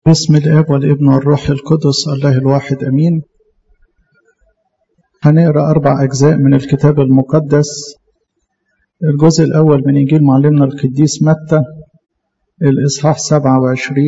بسم الاب والابن والروح القدس الله الواحد امين هنقرا اربع اجزاء من الكتاب المقدس الجزء الاول من انجيل معلمنا القديس متى الاصحاح 27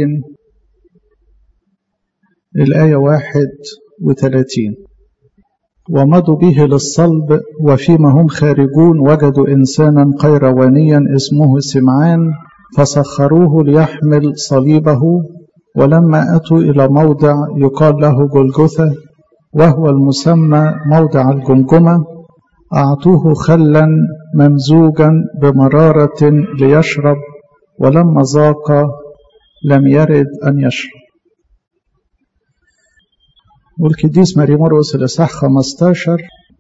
الايه 31 ومضوا به للصلب وفيما هم خارجون وجدوا انسانا قيروانيا اسمه سمعان فسخروه ليحمل صليبه ولما أتوا إلى موضع يقال له جلجثة وهو المسمى موضع الجمجمة أعطوه خلا ممزوجا بمرارة ليشرب ولما ذاق لم يرد أن يشرب والقديس ماري مرقس الإصحاح 15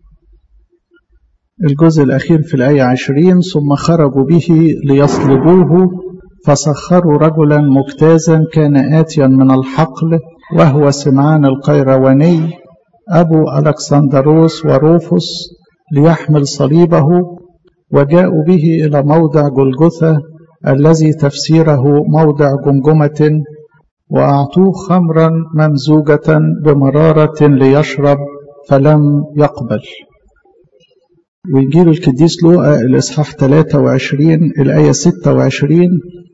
الجزء الأخير في الآية 20 ثم خرجوا به ليصلبوه فسخروا رجلا مجتازا كان آتيا من الحقل وهو سمعان القيرواني أبو ألكسندروس وروفس ليحمل صليبه وجاءوا به إلى موضع جلجثة الذي تفسيره موضع جمجمة وأعطوه خمرا ممزوجة بمرارة ليشرب فلم يقبل وإنجيل القديس لوقا الإصحاح 23 الآية 26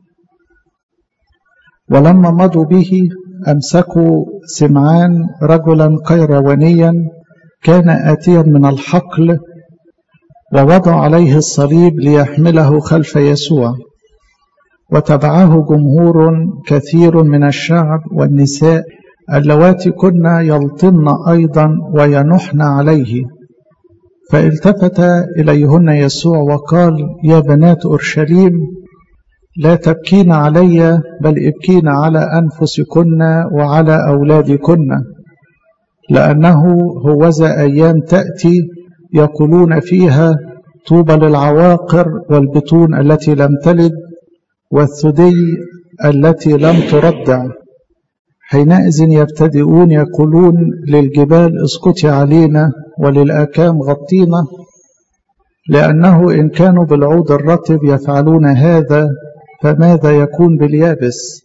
ولما مضوا به أمسكوا سمعان رجلا قيروانيا كان آتيا من الحقل ووضع عليه الصليب ليحمله خلف يسوع وتبعه جمهور كثير من الشعب والنساء اللواتي كن يلطمن أيضا وينحن عليه فالتفت إليهن يسوع وقال يا بنات أورشليم لا تبكين علي بل ابكين على أنفسكن وعلى أولادكن لأنه هوذا أيام تأتي يقولون فيها طوبى للعواقر والبطون التي لم تلد والثدي التي لم تردع حينئذ يبتدئون يقولون للجبال اسكتي علينا وللآكام غطينا لأنه إن كانوا بالعود الرطب يفعلون هذا فماذا يكون باليابس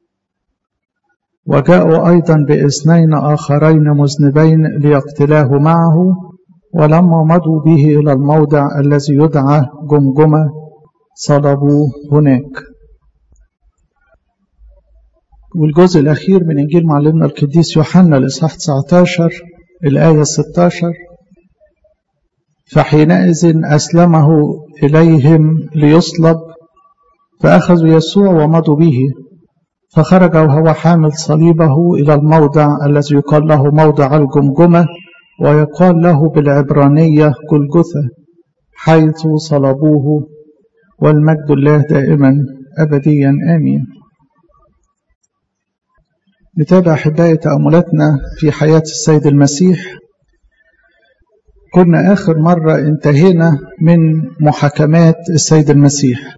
وجاءوا أيضا باثنين آخرين مذنبين ليقتلاه معه ولما مضوا به إلى الموضع الذي يدعى جمجمة صلبوه هناك والجزء الأخير من إنجيل معلمنا القديس يوحنا الإصحاح 19 الآية 16 فحينئذ أسلمه إليهم ليصلب فأخذوا يسوع ومضوا به فخرج وهو حامل صليبه إلى الموضع الذي يقال له موضع الجمجمة ويقال له بالعبرانية جلجثة حيث صلبوه والمجد الله دائما أبديا آمين نتابع أحبائي تأملاتنا في حياة السيد المسيح كنا آخر مرة انتهينا من محاكمات السيد المسيح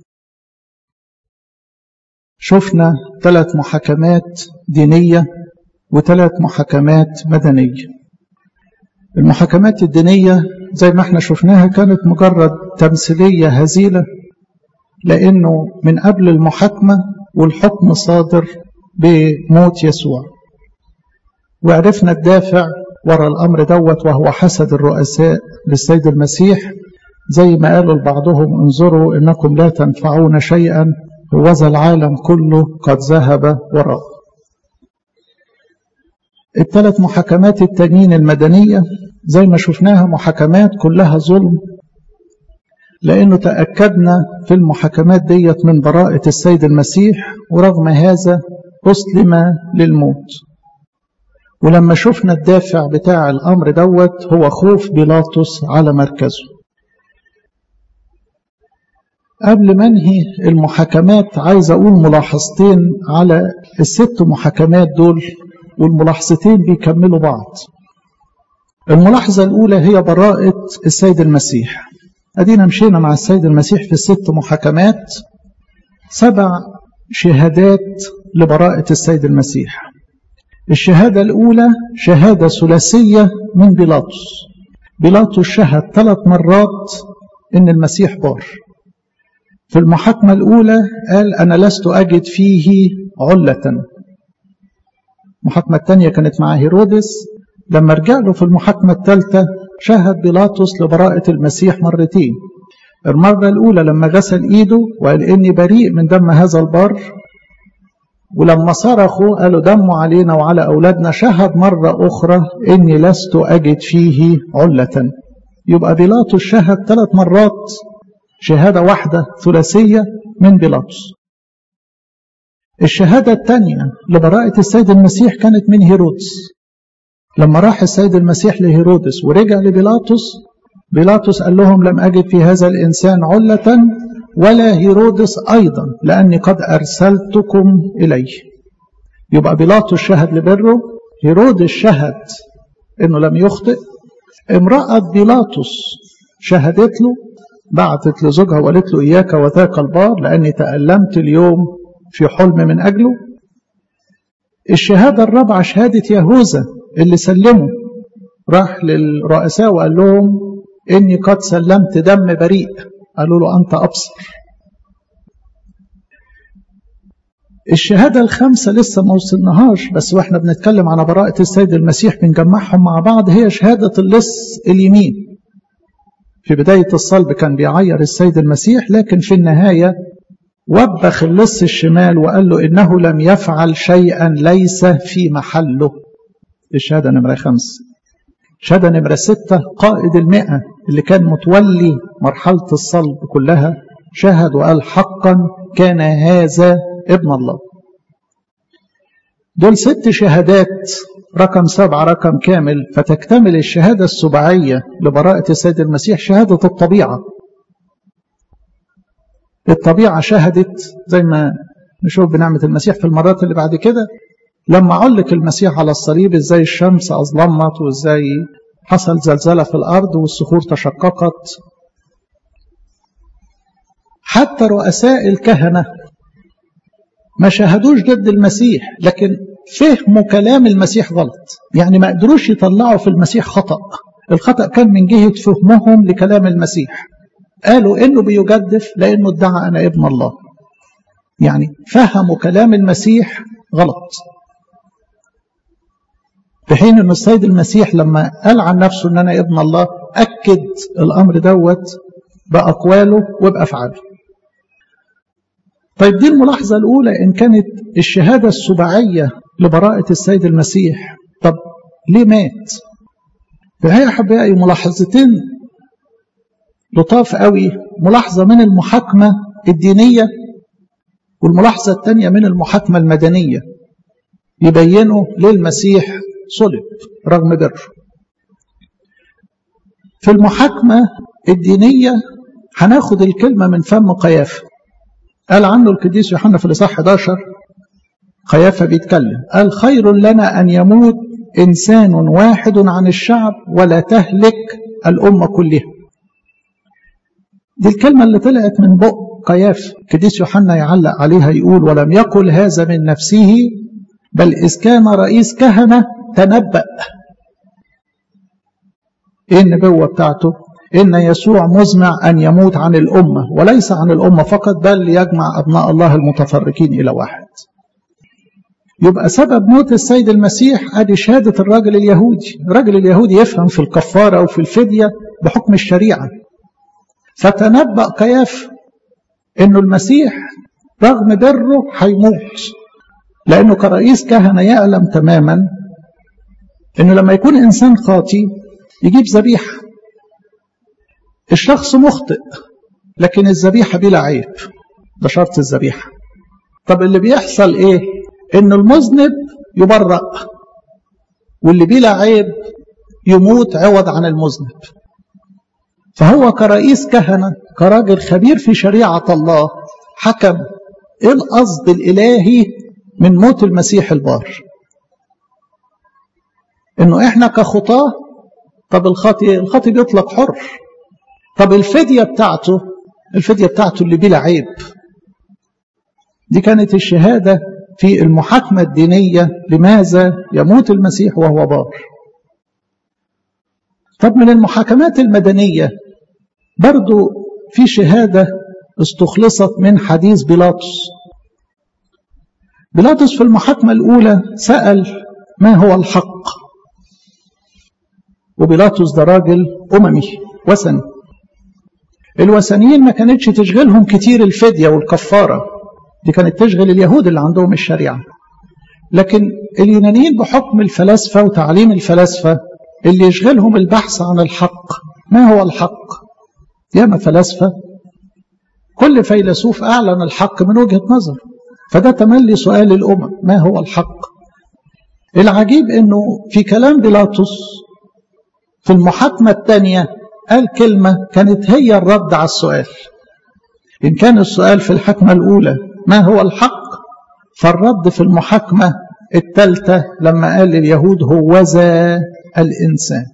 شفنا ثلاث محاكمات دينية وثلاث محاكمات مدنية المحاكمات الدينية زي ما احنا شفناها كانت مجرد تمثيلية هزيلة لأنه من قبل المحاكمة والحكم صادر بموت يسوع وعرفنا الدافع وراء الأمر دوت وهو حسد الرؤساء للسيد المسيح زي ما قالوا لبعضهم انظروا إنكم لا تنفعون شيئا وذا العالم كله قد ذهب وراء الثلاث محاكمات التانيين المدنية زي ما شفناها محاكمات كلها ظلم لأنه تأكدنا في المحاكمات ديت من براءة السيد المسيح ورغم هذا أسلم للموت ولما شفنا الدافع بتاع الأمر دوت هو خوف بيلاطس على مركزه قبل ما انهي المحاكمات عايز اقول ملاحظتين على الست محاكمات دول والملاحظتين بيكملوا بعض الملاحظة الأولى هي براءة السيد المسيح أدينا مشينا مع السيد المسيح في الست محاكمات سبع شهادات لبراءة السيد المسيح الشهادة الأولى شهادة ثلاثية من بيلاطس بيلاطس شهد ثلاث مرات إن المسيح بار في المحاكمة الأولى قال أنا لست أجد فيه علة المحاكمة الثانية كانت مع هيرودس لما رجع له في المحاكمة الثالثة شهد بيلاطس لبراءة المسيح مرتين المرة الأولى لما غسل إيده وقال إني بريء من دم هذا البار ولما صرخوا قالوا دمه علينا وعلى أولادنا شهد مرة أخرى إني لست أجد فيه علة يبقى بيلاطس شهد ثلاث مرات شهادة واحدة ثلاثية من بيلاطس الشهادة الثانية لبراءة السيد المسيح كانت من هيرودس لما راح السيد المسيح لهيرودس ورجع لبيلاطس بيلاطس قال لهم لم أجد في هذا الإنسان علة ولا هيرودس أيضا لأني قد أرسلتكم إليه يبقى بيلاطس شهد لبره هيرودس شهد إنه لم يخطئ امرأة بيلاطس شهدت له بعتت لزوجها وقالت له إياك وذاك البار لأني تألمت اليوم في حلم من أجله الشهادة الرابعة شهادة يهوذا اللي سلمه راح للرؤساء وقال لهم إني قد سلمت دم بريء قالوا له أنت أبصر الشهادة الخامسة لسه ما وصلناهاش بس واحنا بنتكلم عن براءة السيد المسيح بنجمعهم مع بعض هي شهادة اللص اليمين في بداية الصلب كان بيعير السيد المسيح لكن في النهاية وبخ اللص الشمال وقال له إنه لم يفعل شيئا ليس في محله الشهادة نمرة خمسة شهادة نمرة ستة قائد المئة اللي كان متولي مرحلة الصلب كلها شهد وقال حقا كان هذا ابن الله دول ست شهادات رقم سبعة رقم كامل فتكتمل الشهادة السبعية لبراءة السيد المسيح شهادة الطبيعة الطبيعة شهدت زي ما نشوف بنعمة المسيح في المرات اللي بعد كده لما علق المسيح على الصليب ازاي الشمس أظلمت وازاي حصل زلزلة في الأرض والصخور تشققت حتى رؤساء الكهنة ما شاهدوش ضد المسيح لكن فهموا كلام المسيح غلط يعني ما قدروش يطلعوا في المسيح خطأ الخطأ كان من جهة فهمهم لكلام المسيح قالوا انه بيجدف لانه ادعى انا ابن الله يعني فهموا كلام المسيح غلط في حين ان السيد المسيح لما قال عن نفسه ان انا ابن الله اكد الامر دوت باقواله وبافعاله طيب دي الملاحظة الأولى إن كانت الشهادة السبعية لبراءة السيد المسيح طب ليه مات؟ في الحقيقة أحبائي ملاحظتين لطاف قوي ملاحظة من المحاكمة الدينية والملاحظة الثانية من المحاكمة المدنية يبينوا ليه المسيح صلب رغم بره في المحاكمة الدينية هناخد الكلمة من فم قيافة قال عنه القديس يوحنا في الإصحاح 11 قيافة بيتكلم قال خير لنا أن يموت إنسان واحد عن الشعب ولا تهلك الأمة كلها دي الكلمة اللي طلعت من بق قياف القديس يوحنا يعلق عليها يقول ولم يقل هذا من نفسه بل إذ كان رئيس كهنة تنبأ إيه النبوة بتاعته إن يسوع مزمع أن يموت عن الأمة وليس عن الأمة فقط بل ليجمع أبناء الله المتفرقين إلى واحد يبقى سبب موت السيد المسيح ادي شهادة الراجل اليهودي الراجل اليهودي يفهم في الكفارة وفي الفدية بحكم الشريعة فتنبأ قياف انه المسيح رغم بره هيموت لانه كرئيس كهنة يعلم تماما انه لما يكون انسان خاطي يجيب ذبيحة الشخص مخطئ لكن الذبيحة بلا عيب ده شرط الذبيحة طب اللي بيحصل ايه ان المذنب يبرأ واللي بلا عيب يموت عوض عن المذنب فهو كرئيس كهنة كراجل خبير في شريعة الله حكم ايه القصد الالهي من موت المسيح البار انه احنا كخطاه طب الخاطي الخاطي بيطلق حر طب الفدية بتاعته الفدية بتاعته اللي بلا عيب دي كانت الشهادة في المحاكمة الدينية لماذا يموت المسيح وهو بار طب من المحاكمات المدنية برضو في شهادة استخلصت من حديث بيلاطس بيلاطس في المحاكمة الأولى سأل ما هو الحق وبيلاطس ده راجل أممي وثني الوثنيين ما كانتش تشغلهم كتير الفدية والكفارة دي كانت تشغل اليهود اللي عندهم الشريعة لكن اليونانيين بحكم الفلاسفة وتعليم الفلاسفة اللي يشغلهم البحث عن الحق ما هو الحق ياما فلاسفة كل فيلسوف أعلن الحق من وجهة نظر فده تملي سؤال الأمم ما هو الحق العجيب أنه في كلام بيلاطس في المحاكمة الثانية قال كلمة كانت هي الرد على السؤال إن كان السؤال في الحكمة الأولى ما هو الحق فالرد في المحاكمة الثالثة لما قال لليهود هوذا الإنسان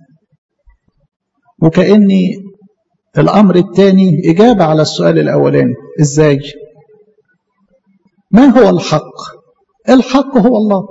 وكأني الأمر الثاني إجابة على السؤال الأولاني إزاي ما هو الحق الحق هو الله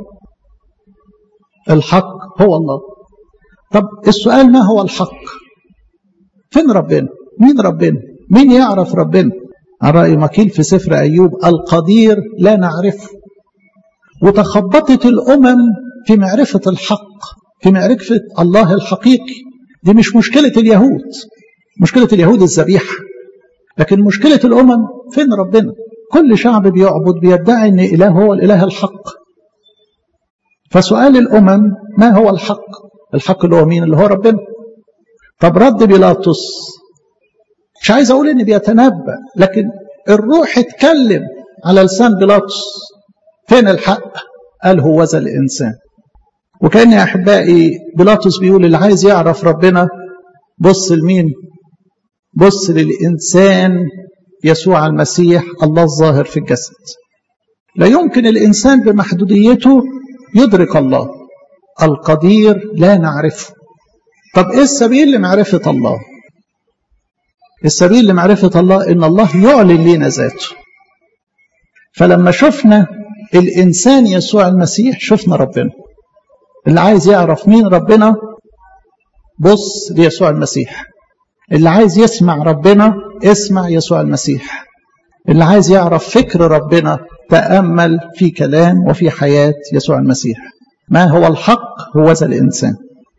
الحق هو الله طب السؤال ما هو الحق فين ربنا مين ربنا مين يعرف ربنا عن رأي مكيل في سفر أيوب القدير لا نعرفه وتخبطت الأمم في معرفة الحق في معرفة الله الحقيقي دي مش مشكلة اليهود مشكلة اليهود الذبيحة لكن مشكلة الأمم فين ربنا كل شعب بيعبد بيدعي أن إله هو الإله الحق فسؤال الأمم ما هو الحق الحق اللي هو مين اللي هو ربنا طب رد بيلاطس مش عايز أقول أن بيتنبأ لكن الروح اتكلم على لسان بيلاطس فين الحق قال هو ذا الإنسان وكأن يا أحبائي بيلاطس بيقول اللي عايز يعرف ربنا بص لمين بص للإنسان يسوع المسيح الله الظاهر في الجسد لا يمكن الإنسان بمحدوديته يدرك الله القدير لا نعرفه طب إيه السبيل لمعرفة الله السبيل لمعرفة الله إن الله يعلن لنا ذاته فلما شفنا الإنسان يسوع المسيح شفنا ربنا اللي عايز يعرف مين ربنا بص ليسوع المسيح اللي عايز يسمع ربنا اسمع يسوع المسيح اللي عايز يعرف فكر ربنا تأمل في كلام وفي حياة يسوع المسيح ما هو الحق هو ذا الإنسان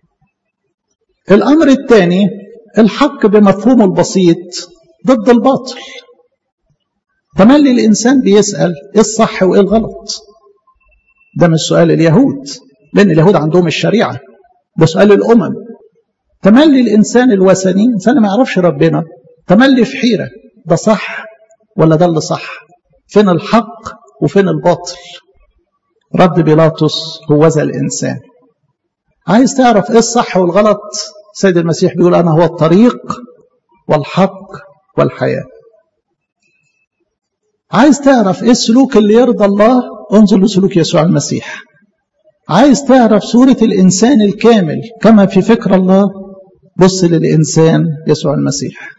الأمر الثاني الحق بمفهومه البسيط ضد الباطل تملي الإنسان بيسأل إيه الصح وإيه الغلط ده مش سؤال اليهود لأن اليهود عندهم الشريعة ده سؤال الأمم تملي الإنسان الوثني إنسان ما يعرفش ربنا تملي في حيرة ده صح ولا ده اللي صح فين الحق وفين الباطل رد بيلاطس هو ذا الإنسان عايز تعرف إيه الصح والغلط سيد المسيح بيقول أنا هو الطريق والحق والحياة عايز تعرف إيه السلوك اللي يرضى الله انظر لسلوك يسوع المسيح عايز تعرف صورة الإنسان الكامل كما في فكر الله بص للإنسان يسوع المسيح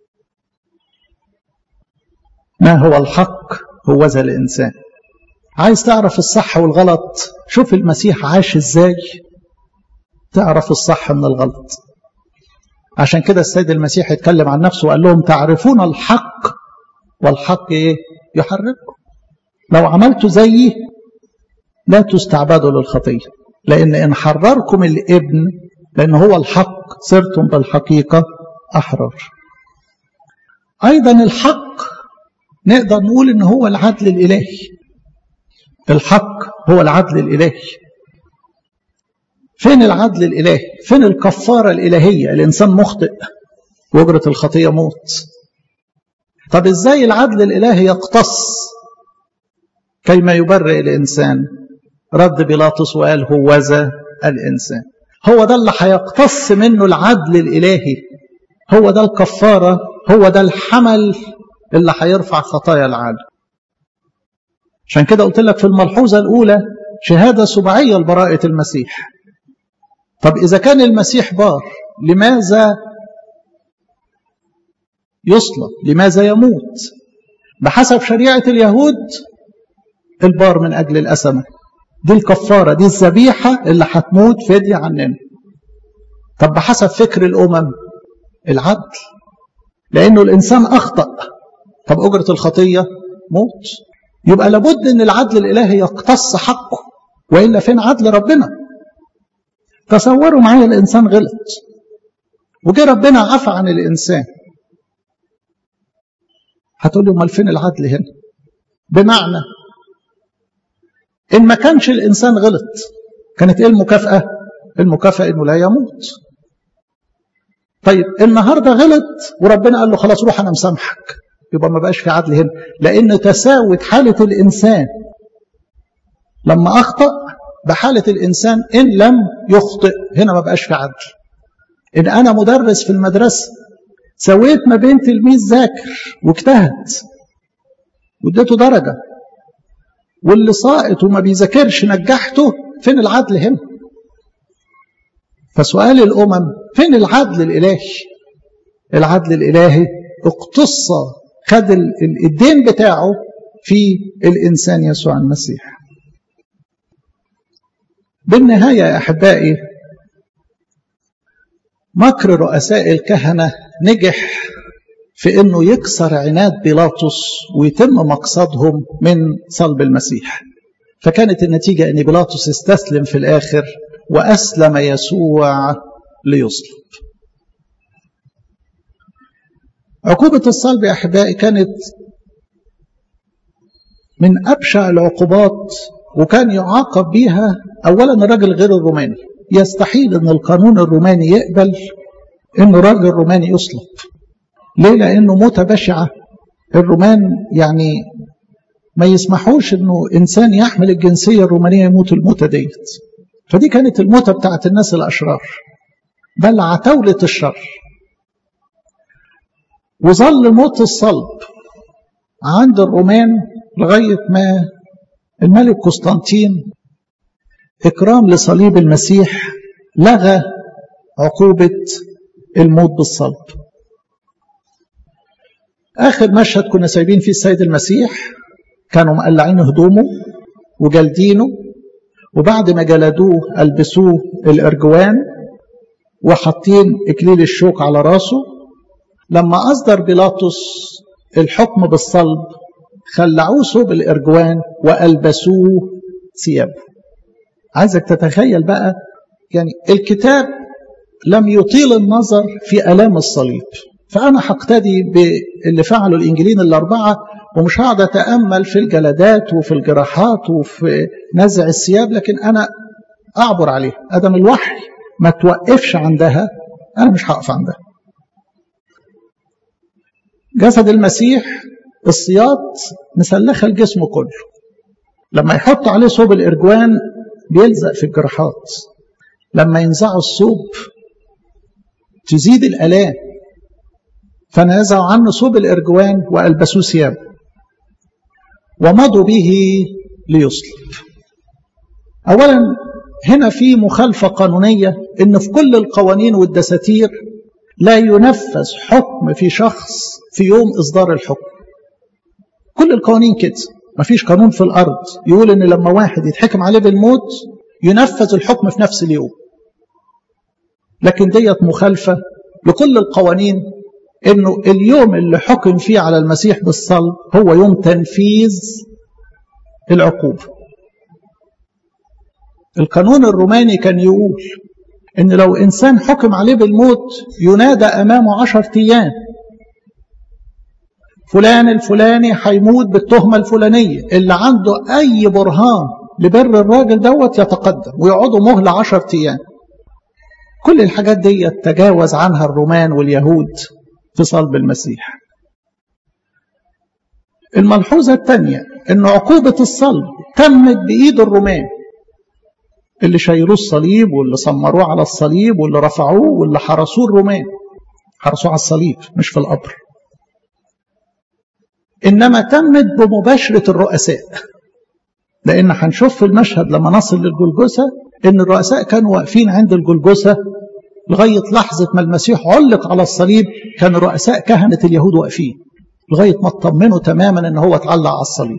ما هو الحق هو ذا الإنسان عايز تعرف الصح والغلط شوف المسيح عاش ازاي تعرف الصح من الغلط عشان كده السيد المسيح اتكلم عن نفسه وقال لهم تعرفون الحق والحق ايه يحرركم لو عملتوا زيي لا تستعبدوا للخطية لأن إن حرركم الابن لأن هو الحق صرتم بالحقيقة أحرار أيضا الحق نقدر نقول إن هو العدل الإلهي الحق هو العدل الإلهي فين العدل الإلهي فين الكفارة الإلهية الإنسان مخطئ وأجرة الخطية موت طب إزاي العدل الإلهي يقتص كيما يبرئ الإنسان رد بيلاطس وقال هوذا الإنسان هو ده اللي هيقتص منه العدل الإلهي هو ده الكفارة هو ده الحمل اللي هيرفع خطايا العالم عشان كده قلت لك في الملحوظة الأولى شهادة سبعية لبراءة المسيح طب إذا كان المسيح بار لماذا يصلب لماذا يموت بحسب شريعة اليهود البار من أجل الأسمة دي الكفارة دي الذبيحة اللي هتموت فدية عننا طب بحسب فكر الأمم العدل لأنه الإنسان أخطأ طب أجرة الخطية موت يبقى لابد أن العدل الإلهي يقتص حقه وإلا فين عدل ربنا تصوروا معايا الإنسان غلط وجه ربنا عفى عن الإنسان هتقول لي امال فين العدل هنا بمعنى ان ما كانش الانسان غلط كانت ايه المكافاه المكافاه انه لا يموت طيب النهارده غلط وربنا قال له خلاص روح انا مسامحك يبقى ما بقاش في عدل هنا لان تساوت حاله الانسان لما اخطا بحاله الانسان ان لم يخطئ هنا ما بقاش في عدل ان انا مدرس في المدرسه سويت ما بين تلميذ ذاكر واجتهد واديته درجه واللي ساقط وما بيذاكرش نجحته فين العدل هنا فسؤال الامم فين العدل الالهي العدل الالهي اقتص خد الدين بتاعه في الانسان يسوع المسيح بالنهايه يا احبائي مكر رؤساء الكهنه نجح في انه يكسر عناد بيلاطس ويتم مقصدهم من صلب المسيح فكانت النتيجه ان بيلاطس استسلم في الاخر واسلم يسوع ليصلب عقوبه الصلب يا احبائي كانت من ابشع العقوبات وكان يعاقب بيها اولا الرجل غير الروماني يستحيل ان القانون الروماني يقبل انه راجل روماني يصلب ليه لانه موتة بشعة الرومان يعني ما يسمحوش انه انسان يحمل الجنسية الرومانية يموت الموتة ديت فدي كانت الموتة بتاعت الناس الاشرار بل عتاولة الشر وظل موت الصلب عند الرومان لغاية ما الملك قسطنطين إكرام لصليب المسيح لغى عقوبة الموت بالصلب آخر مشهد كنا سايبين فيه السيد المسيح كانوا مقلعين هدومه وجلدينه وبعد ما جلدوه ألبسوه الأرجوان وحاطين إكليل الشوك على راسه لما أصدر بيلاطس الحكم بالصلب خلعوه ثوب الأرجوان وألبسوه ثيابه عايزك تتخيل بقى يعني الكتاب لم يطيل النظر في آلام الصليب فأنا هقتدي باللي فعله الإنجيلين الأربعة ومش هقعد أتأمل في الجلدات وفي الجراحات وفي نزع الثياب لكن أنا أعبر عليها أدم الوحي ما توقفش عندها أنا مش هقف عندها جسد المسيح السياط مسلخة الجسم كله لما يحط عليه ثوب الإرجوان بيلزق في الجراحات لما ينزعوا الثوب تزيد الآلام فنزعوا عنه ثوب الإرجوان وألبسوه ثيابه ومضوا به ليصلب أولا هنا في مخالفة قانونية إن في كل القوانين والدساتير لا ينفذ حكم في شخص في يوم إصدار الحكم كل القوانين كده مفيش قانون في الأرض يقول إن لما واحد يتحكم عليه بالموت ينفذ الحكم في نفس اليوم لكن ديت مخالفة لكل القوانين انه اليوم اللي حكم فيه على المسيح بالصلب هو يوم تنفيذ العقوبة القانون الروماني كان يقول ان لو انسان حكم عليه بالموت ينادى امامه عشر ايام فلان الفلاني هيموت بالتهمة الفلانية اللي عنده اي برهان لبر الراجل دوت يتقدم ويقعدوا مهلة عشر ايام كل الحاجات دي تجاوز عنها الرومان واليهود في صلب المسيح الملحوظة الثانية أن عقوبة الصلب تمت بإيد الرومان اللي شايلوه الصليب واللي صمروه على الصليب واللي رفعوه واللي حرسوه الرومان حرسوه على الصليب مش في القبر إنما تمت بمباشرة الرؤساء لأن هنشوف في المشهد لما نصل للجلجثة إن الرؤساء كانوا واقفين عند الجلجثة لغاية لحظة ما المسيح علق على الصليب كان رؤساء كهنة اليهود واقفين لغاية ما اطمنوا تماما ان هو اتعلق على الصليب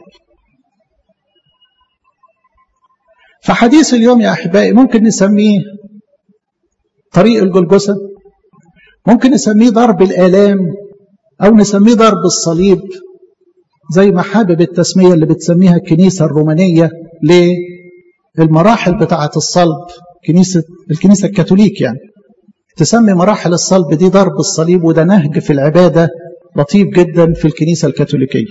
فحديث اليوم يا أحبائي ممكن نسميه طريق الجلجثة ممكن نسميه ضرب الآلام أو نسميه ضرب الصليب زي ما حابب التسمية اللي بتسميها الكنيسة الرومانية للمراحل بتاعة الصلب كنيسة الكنيسة الكاثوليك يعني تسمي مراحل الصلب دي ضرب الصليب وده نهج في العبادة لطيف جدا في الكنيسة الكاثوليكية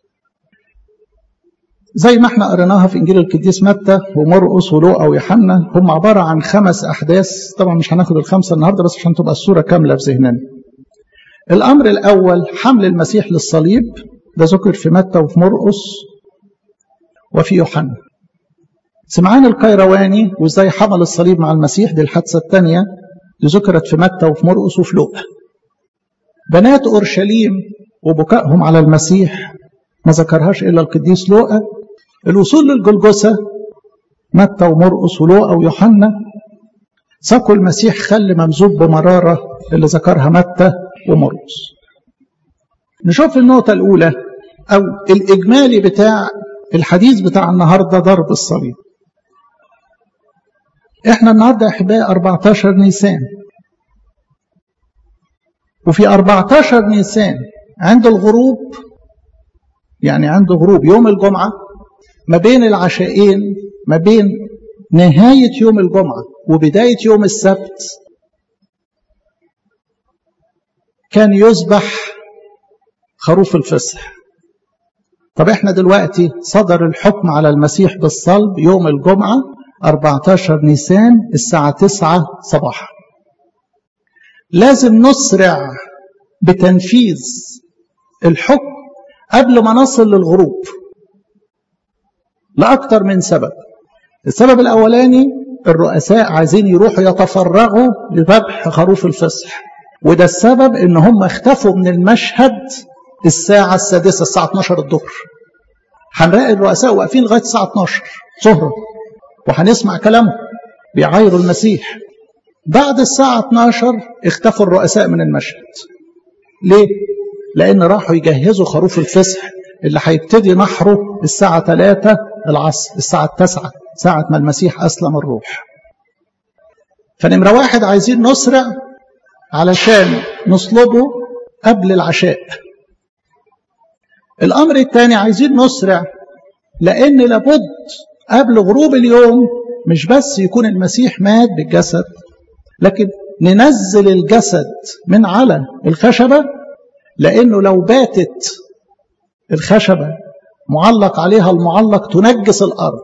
زي ما احنا قريناها في انجيل القديس متى ومرقس ولوقا ويوحنا هم عباره عن خمس احداث طبعا مش هناخد الخمسه النهارده بس عشان تبقى الصوره كامله في ذهننا. الامر الاول حمل المسيح للصليب ده ذكر في متى وفي مرقس وفي يوحنا. سمعان القيرواني وازاي حمل الصليب مع المسيح دي الحادثه الثانيه دي ذكرت في متى وفي مرقس وفي لوقا. بنات اورشليم وبكائهم على المسيح ما ذكرهاش الا القديس لوقا الوصول للجلجسة متى ومرقس ولوقا ويوحنا سقوا المسيح خل ممزوج بمرارة اللي ذكرها متى ومرقس نشوف النقطة الأولى أو الإجمالي بتاع الحديث بتاع النهاردة ضرب الصليب احنا النهاردة أحبائي 14 نيسان وفي 14 نيسان عند الغروب يعني عند غروب يوم الجمعة ما بين العشاءين ما بين نهاية يوم الجمعة وبداية يوم السبت كان يذبح خروف الفصح طب احنا دلوقتي صدر الحكم على المسيح بالصلب يوم الجمعة 14 نيسان الساعة 9 صباحا لازم نسرع بتنفيذ الحكم قبل ما نصل للغروب لأكثر من سبب السبب الأولاني الرؤساء عايزين يروحوا يتفرغوا لذبح خروف الفصح وده السبب ان هم اختفوا من المشهد الساعة السادسة الساعة 12 الظهر هنلاقي الرؤساء واقفين لغاية الساعة 12 ظهرا وهنسمع كلامهم بيعايروا المسيح بعد الساعة 12 اختفوا الرؤساء من المشهد ليه؟ لأن راحوا يجهزوا خروف الفصح اللي هيبتدي نحره الساعة 3 العصر الساعة 9 ساعة ما المسيح أسلم الروح فنمرة واحد عايزين نسرع علشان نصلبه قبل العشاء الأمر الثاني عايزين نسرع لأن لابد قبل غروب اليوم مش بس يكون المسيح مات بالجسد لكن ننزل الجسد من على الخشبة لأنه لو باتت الخشبة معلق عليها المعلق تنجس الأرض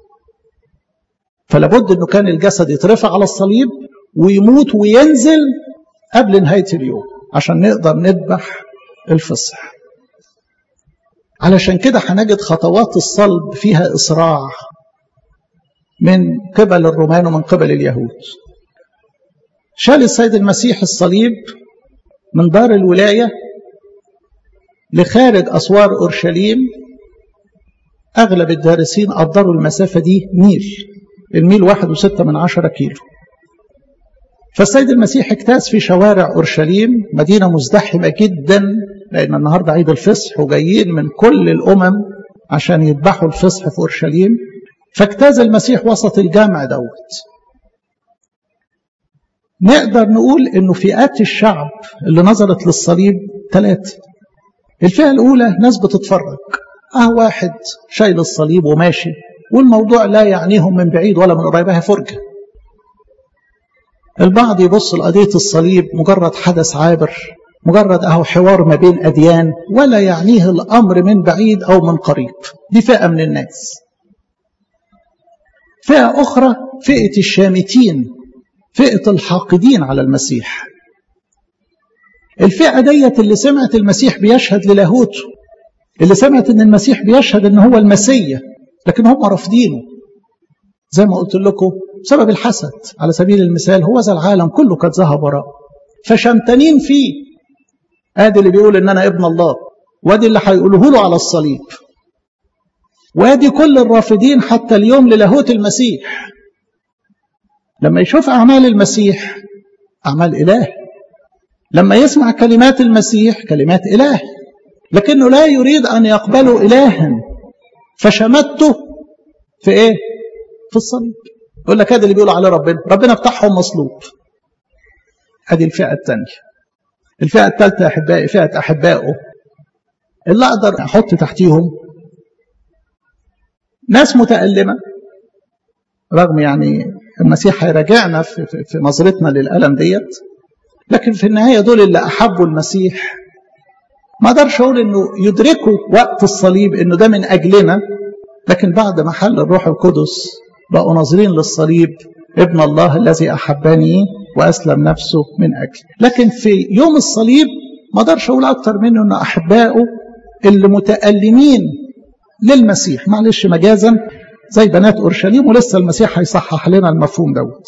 فلابد أنه كان الجسد يترفع على الصليب ويموت وينزل قبل نهاية اليوم عشان نقدر نذبح الفصح علشان كده هنجد خطوات الصلب فيها إسراع من قبل الرومان ومن قبل اليهود شال السيد المسيح الصليب من دار الولاية لخارج أسوار أورشليم أغلب الدارسين قدروا المسافة دي ميل الميل واحد وستة من عشرة كيلو فالسيد المسيح اجتاز في شوارع أورشليم مدينة مزدحمة جدا لأن النهاردة عيد الفصح وجايين من كل الأمم عشان يذبحوا الفصح في أورشليم فاجتاز المسيح وسط الجامع دوت نقدر نقول انه فئات الشعب اللي نظرت للصليب ثلاثة الفئة الأولى ناس بتتفرج اه واحد شايل الصليب وماشي والموضوع لا يعنيهم من بعيد ولا من قريبها فرجة البعض يبص لقضية الصليب مجرد حدث عابر مجرد اهو حوار ما بين أديان ولا يعنيه الأمر من بعيد أو من قريب دي فئة من الناس فئة أخرى فئة الشامتين فئة الحاقدين على المسيح الفئة ديت اللي سمعت المسيح بيشهد للاهوته اللي سمعت ان المسيح بيشهد ان هو المسيا لكن هم رافضينه زي ما قلت لكم بسبب الحسد على سبيل المثال هو ذا العالم كله قد ذهب وراء فشمتانين فيه ادي اللي بيقول ان انا ابن الله وادي اللي هيقوله له على الصليب وادي كل الرافضين حتى اليوم للاهوت المسيح لما يشوف اعمال المسيح اعمال اله لما يسمع كلمات المسيح كلمات اله لكنه لا يريد ان يقبله الها فشمته في ايه في الصليب يقول لك هذا اللي بيقولوا عليه ربنا ربنا بتاعهم مصلوب هذه الفئه الثانيه الفئه الثالثه احبائي فئه احبائه اللي اقدر احط تحتيهم ناس متألمة رغم يعني المسيح هيراجعنا في, في, في نظرتنا للألم ديت لكن في النهاية دول اللي أحبوا المسيح ما اقدرش اقول انه يدركوا وقت الصليب انه ده من اجلنا لكن بعد ما حل الروح القدس بقوا ناظرين للصليب ابن الله الذي احبني واسلم نفسه من اجلي لكن في يوم الصليب ما اقدرش اقول اكتر منه ان احبائه اللي متالمين للمسيح معلش مجازا زي بنات اورشليم ولسه المسيح هيصحح لنا المفهوم دوت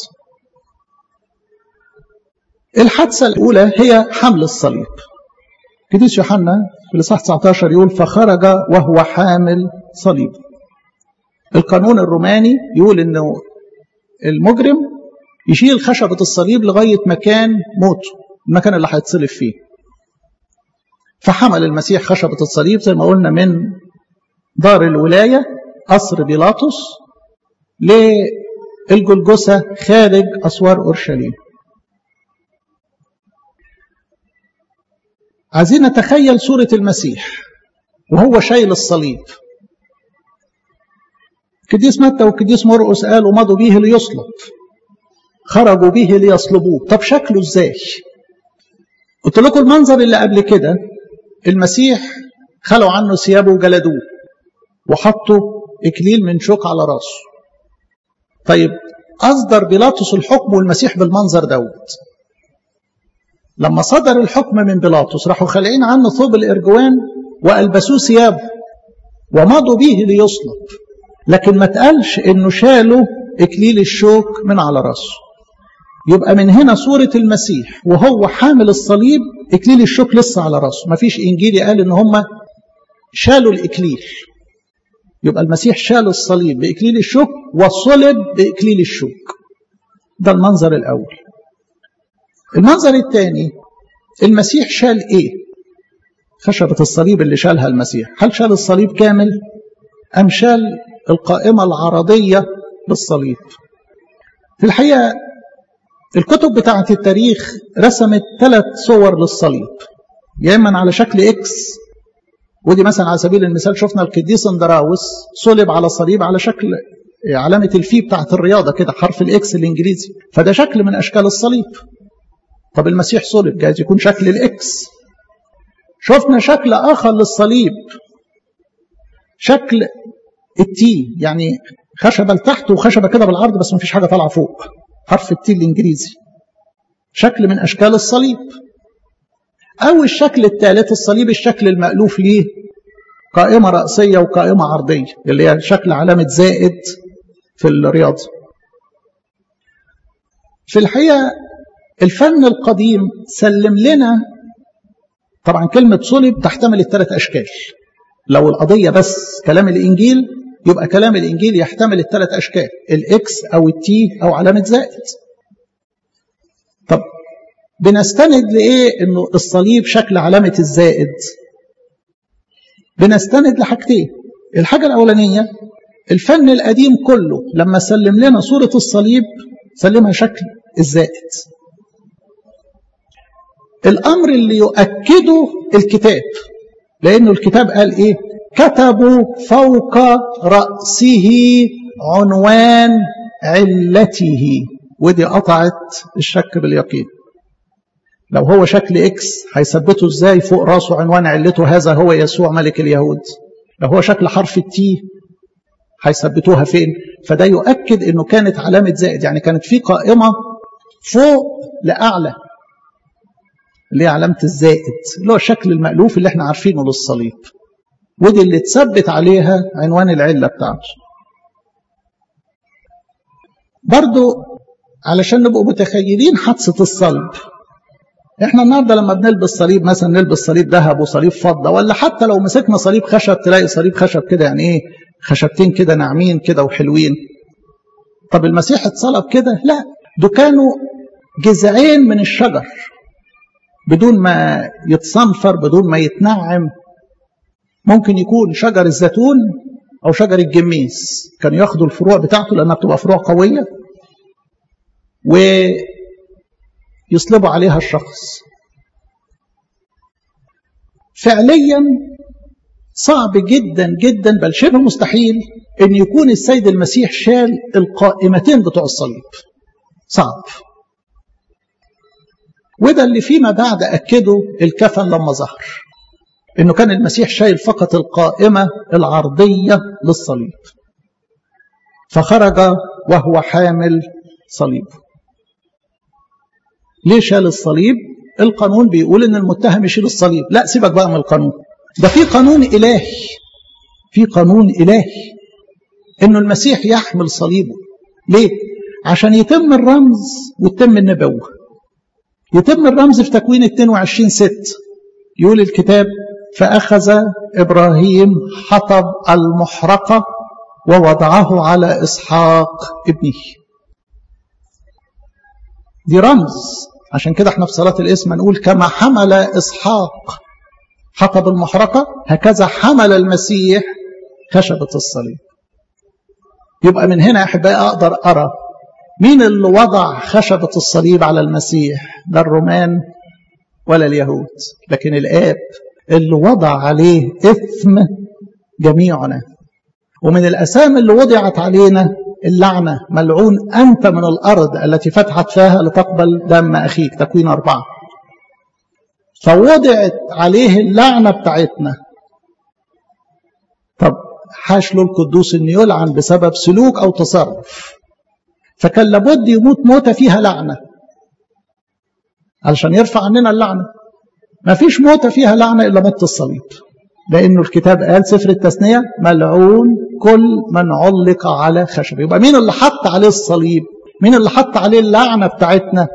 الحادثه الاولى هي حمل الصليب قديس يوحنا في الاصحاح 19 يقول فخرج وهو حامل صليب القانون الروماني يقول انه المجرم يشيل خشبة الصليب لغاية مكان موته المكان اللي هيتصلب فيه فحمل المسيح خشبة الصليب زي ما قلنا من دار الولاية قصر بيلاطس للجلجسة خارج أسوار أورشليم عايزين نتخيل صورة المسيح وهو شايل الصليب القديس متى والقديس مرقس قالوا مضوا به ليصلب خرجوا به ليصلبوه طب شكله ازاي قلت لكم المنظر اللي قبل كده المسيح خلوا عنه ثيابه وجلدوه وحطوا اكليل من شوك على راسه طيب اصدر بيلاطس الحكم والمسيح بالمنظر دوت لما صدر الحكم من بيلاطس راحوا خالعين عنه ثوب الارجوان والبسوه ثيابه ومضوا به ليصلب لكن ما تقالش انه شالوا اكليل الشوك من على راسه يبقى من هنا صورة المسيح وهو حامل الصليب اكليل الشوك لسه على راسه ما فيش انجيلي قال ان هم شالوا الاكليل يبقى المسيح شال الصليب باكليل الشوك وصلب باكليل الشوك ده المنظر الاول المنظر الثاني المسيح شال ايه خشبة الصليب اللي شالها المسيح هل شال الصليب كامل أم شال القائمة العرضية للصليب في الحقيقة الكتب بتاعة التاريخ رسمت ثلاث صور للصليب يا إما على شكل إكس ودي مثلا على سبيل المثال شفنا القديس اندراوس صلب على صليب على شكل علامة الفي بتاعة الرياضة كده حرف الإكس الإنجليزي فده شكل من أشكال الصليب طب المسيح صلب جايز يكون شكل الإكس شفنا شكل آخر للصليب شكل التي يعني خشبة لتحت وخشبة كده بالعرض بس مفيش حاجة طالعة فوق حرف التي الإنجليزي شكل من أشكال الصليب أو الشكل الثالث الصليب الشكل المألوف ليه قائمة رأسية وقائمة عرضية اللي هي شكل علامة زائد في الرياضة في الحقيقة الفن القديم سلم لنا طبعا كلمة صلب تحتمل الثلاث أشكال لو القضية بس كلام الإنجيل يبقى كلام الإنجيل يحتمل الثلاث أشكال الإكس أو التي أو علامة زائد طب بنستند لإيه إنه الصليب شكل علامة الزائد بنستند لحاجتين الحاجة الأولانية الفن القديم كله لما سلم لنا صورة الصليب سلمها شكل الزائد الأمر اللي يؤكده الكتاب لأنه الكتاب قال إيه كتبوا فوق رأسه عنوان علته ودي قطعت الشك باليقين لو هو شكل اكس هيثبته ازاي فوق راسه عنوان علته هذا هو يسوع ملك اليهود لو هو شكل حرف التي هيثبتوها فين فده يؤكد انه كانت علامة زائد يعني كانت في قائمة فوق لأعلى اللي هي علامة الزائد اللي هو الشكل المألوف اللي احنا عارفينه للصليب ودي اللي تثبت عليها عنوان العلة بتاعته برضو علشان نبقوا متخيلين حادثة الصلب احنا النهارده لما بنلبس صليب مثلا نلبس صليب ذهب وصليب فضه ولا حتى لو مسكنا صليب خشب تلاقي صليب خشب كده يعني ايه خشبتين كده ناعمين كده وحلوين طب المسيح اتصلب كده لا دول كانوا جذعين من الشجر بدون ما يتصنفر بدون ما يتنعم ممكن يكون شجر الزيتون او شجر الجميز كانوا ياخدوا الفروع بتاعته لانها بتبقى فروع قويه ويصلبوا عليها الشخص فعليا صعب جدا جدا بل شبه مستحيل ان يكون السيد المسيح شال القائمتين بتوع الصليب صعب وده اللي فيما بعد اكده الكفن لما ظهر انه كان المسيح شايل فقط القائمه العرضيه للصليب فخرج وهو حامل صليب ليه شال الصليب القانون بيقول ان المتهم يشيل الصليب لا سيبك بقى من القانون ده في قانون الهي في قانون الهي انه المسيح يحمل صليبه ليه عشان يتم الرمز وتتم النبوه يتم الرمز في تكوين 22 ست يقول الكتاب فأخذ إبراهيم حطب المحرقة ووضعه على إسحاق ابنه دي رمز عشان كده احنا في صلاة الاسم نقول كما حمل إسحاق حطب المحرقة هكذا حمل المسيح خشبة الصليب يبقى من هنا أحبائي أقدر أرى مين اللي وضع خشبة الصليب على المسيح لا الرومان ولا اليهود لكن الآب اللي وضع عليه إثم جميعنا ومن الأسامي اللي وضعت علينا اللعنة ملعون أنت من الأرض التي فتحت فيها لتقبل دم أخيك تكوين أربعة فوضعت عليه اللعنة بتاعتنا طب حاش له القدوس أن يلعن بسبب سلوك أو تصرف فكان لابد يموت موتة فيها لعنة علشان يرفع عننا اللعنة ما فيش موتة فيها لعنة إلا موت الصليب لأنه الكتاب قال سفر التثنية ملعون كل من علق على خشب يبقى مين اللي حط عليه الصليب مين اللي حط عليه اللعنة بتاعتنا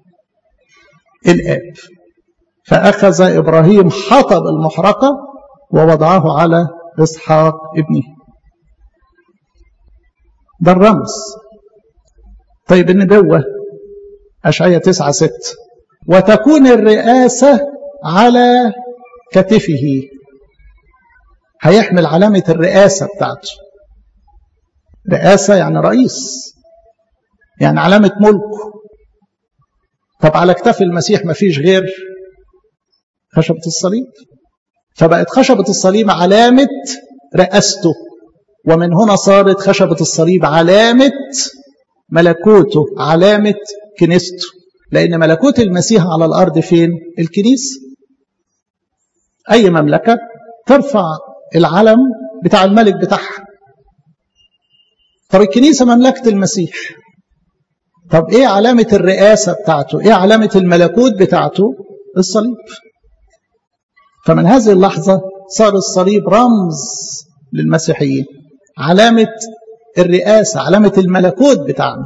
الآب فأخذ إبراهيم حطب المحرقة ووضعه على إسحاق ابنه ده الرمز طيب النبوة أشعية تسعة ست وتكون الرئاسة على كتفه هيحمل علامة الرئاسة بتاعته رئاسة يعني رئيس يعني علامة ملك طب على كتاف المسيح ما فيش غير خشبة الصليب فبقت خشبة الصليب علامة رئاسته ومن هنا صارت خشبة الصليب علامة ملكوته علامة كنيسته لأن ملكوت المسيح على الأرض فين؟ الكنيسة أي مملكة ترفع العلم بتاع الملك بتاعها طب الكنيسة مملكة المسيح طب ايه علامة الرئاسة بتاعته ايه علامة الملكوت بتاعته الصليب فمن هذه اللحظة صار الصليب رمز للمسيحيين علامة الرئاسة علامة الملكوت بتاعنا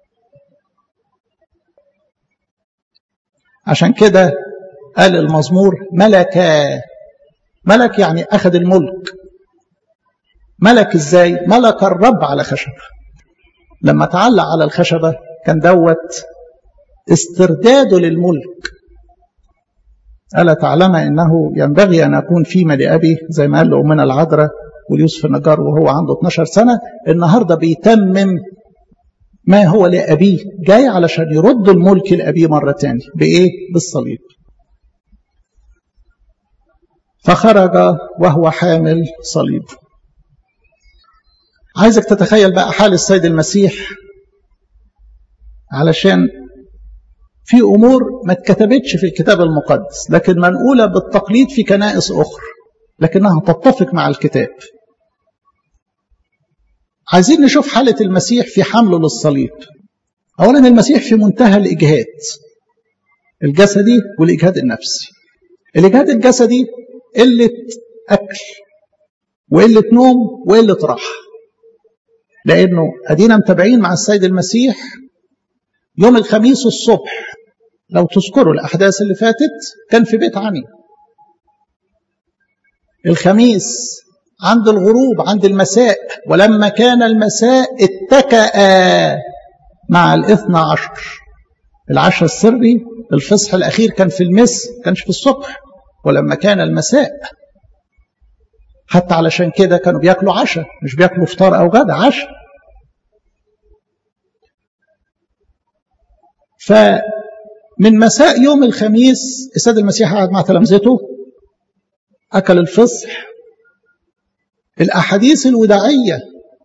عشان كده قال المزمور ملك ملك يعني أخذ الملك ملك إزاي ملك الرب على خشبة لما تعلق على الخشبة كان دوت استرداده للملك ألا تعلم أنه ينبغي أن أكون فيما لأبي زي ما قال لأمنا العذراء واليوسف النجار وهو عنده 12 سنة النهاردة بيتمم ما هو لأبيه جاي علشان يرد الملك لأبيه مرة تاني بإيه؟ بالصليب فخرج وهو حامل صليب عايزك تتخيل بقى حال السيد المسيح علشان في أمور ما اتكتبتش في الكتاب المقدس لكن منقولة بالتقليد في كنائس أخرى لكنها تتفق مع الكتاب عايزين نشوف حالة المسيح في حمله للصليب أولا المسيح في منتهى الإجهاد الجسدي والإجهاد النفسي الإجهاد الجسدي قلة أكل وقلة نوم وقلة راحة لأنه أدينا متابعين مع السيد المسيح يوم الخميس الصبح لو تذكروا الأحداث اللي فاتت كان في بيت عني الخميس عند الغروب عند المساء ولما كان المساء اتكأ مع الاثنى عشر العشاء السري الفصح الأخير كان في المس كانش في الصبح ولما كان المساء حتى علشان كده كانوا بياكلوا عشاء مش بياكلوا فطار أو غدا عشاء فمن مساء يوم الخميس السيد المسيح قعد مع تلامذته أكل الفصح الأحاديث الوداعية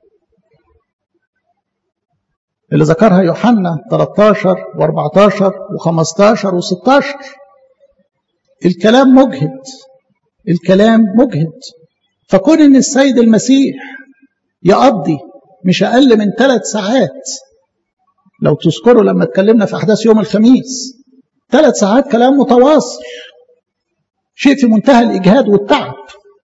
اللي ذكرها يوحنا 13 و14 و15 و16 الكلام مجهد الكلام مجهد فكون ان السيد المسيح يقضي مش اقل من ثلاث ساعات لو تذكروا لما اتكلمنا في احداث يوم الخميس ثلاث ساعات كلام متواصل شيء في منتهى الاجهاد والتعب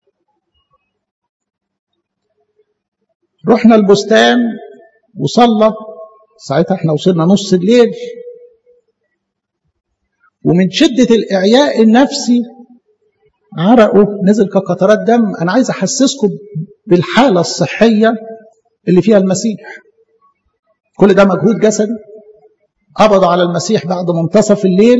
رحنا البستان وصلى ساعتها احنا وصلنا نص الليل ومن شدة الإعياء النفسي عرقه نزل كقطرات دم أنا عايز أحسسكم بالحالة الصحية اللي فيها المسيح كل ده مجهود جسدي قبض على المسيح بعد منتصف الليل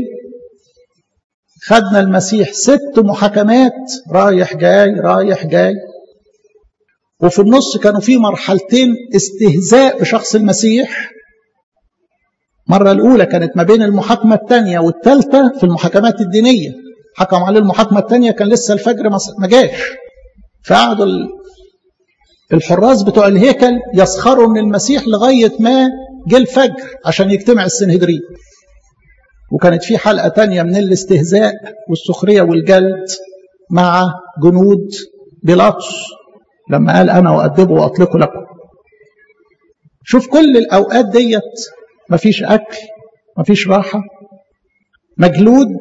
خدنا المسيح ست محاكمات رايح جاي رايح جاي وفي النص كانوا في مرحلتين استهزاء بشخص المسيح المرة الأولى كانت ما بين المحاكمة الثانية والثالثة في المحاكمات الدينية حكم عليه المحاكمة الثانية كان لسه الفجر ما جاش فقعدوا الحراس بتوع الهيكل يسخروا من المسيح لغاية ما جه الفجر عشان يجتمع السنهدرين وكانت في حلقة تانية من الاستهزاء والسخرية والجلد مع جنود بيلاطس لما قال أنا وأدبه وأطلقه لكم شوف كل الأوقات ديت مفيش أكل مفيش راحة مجلود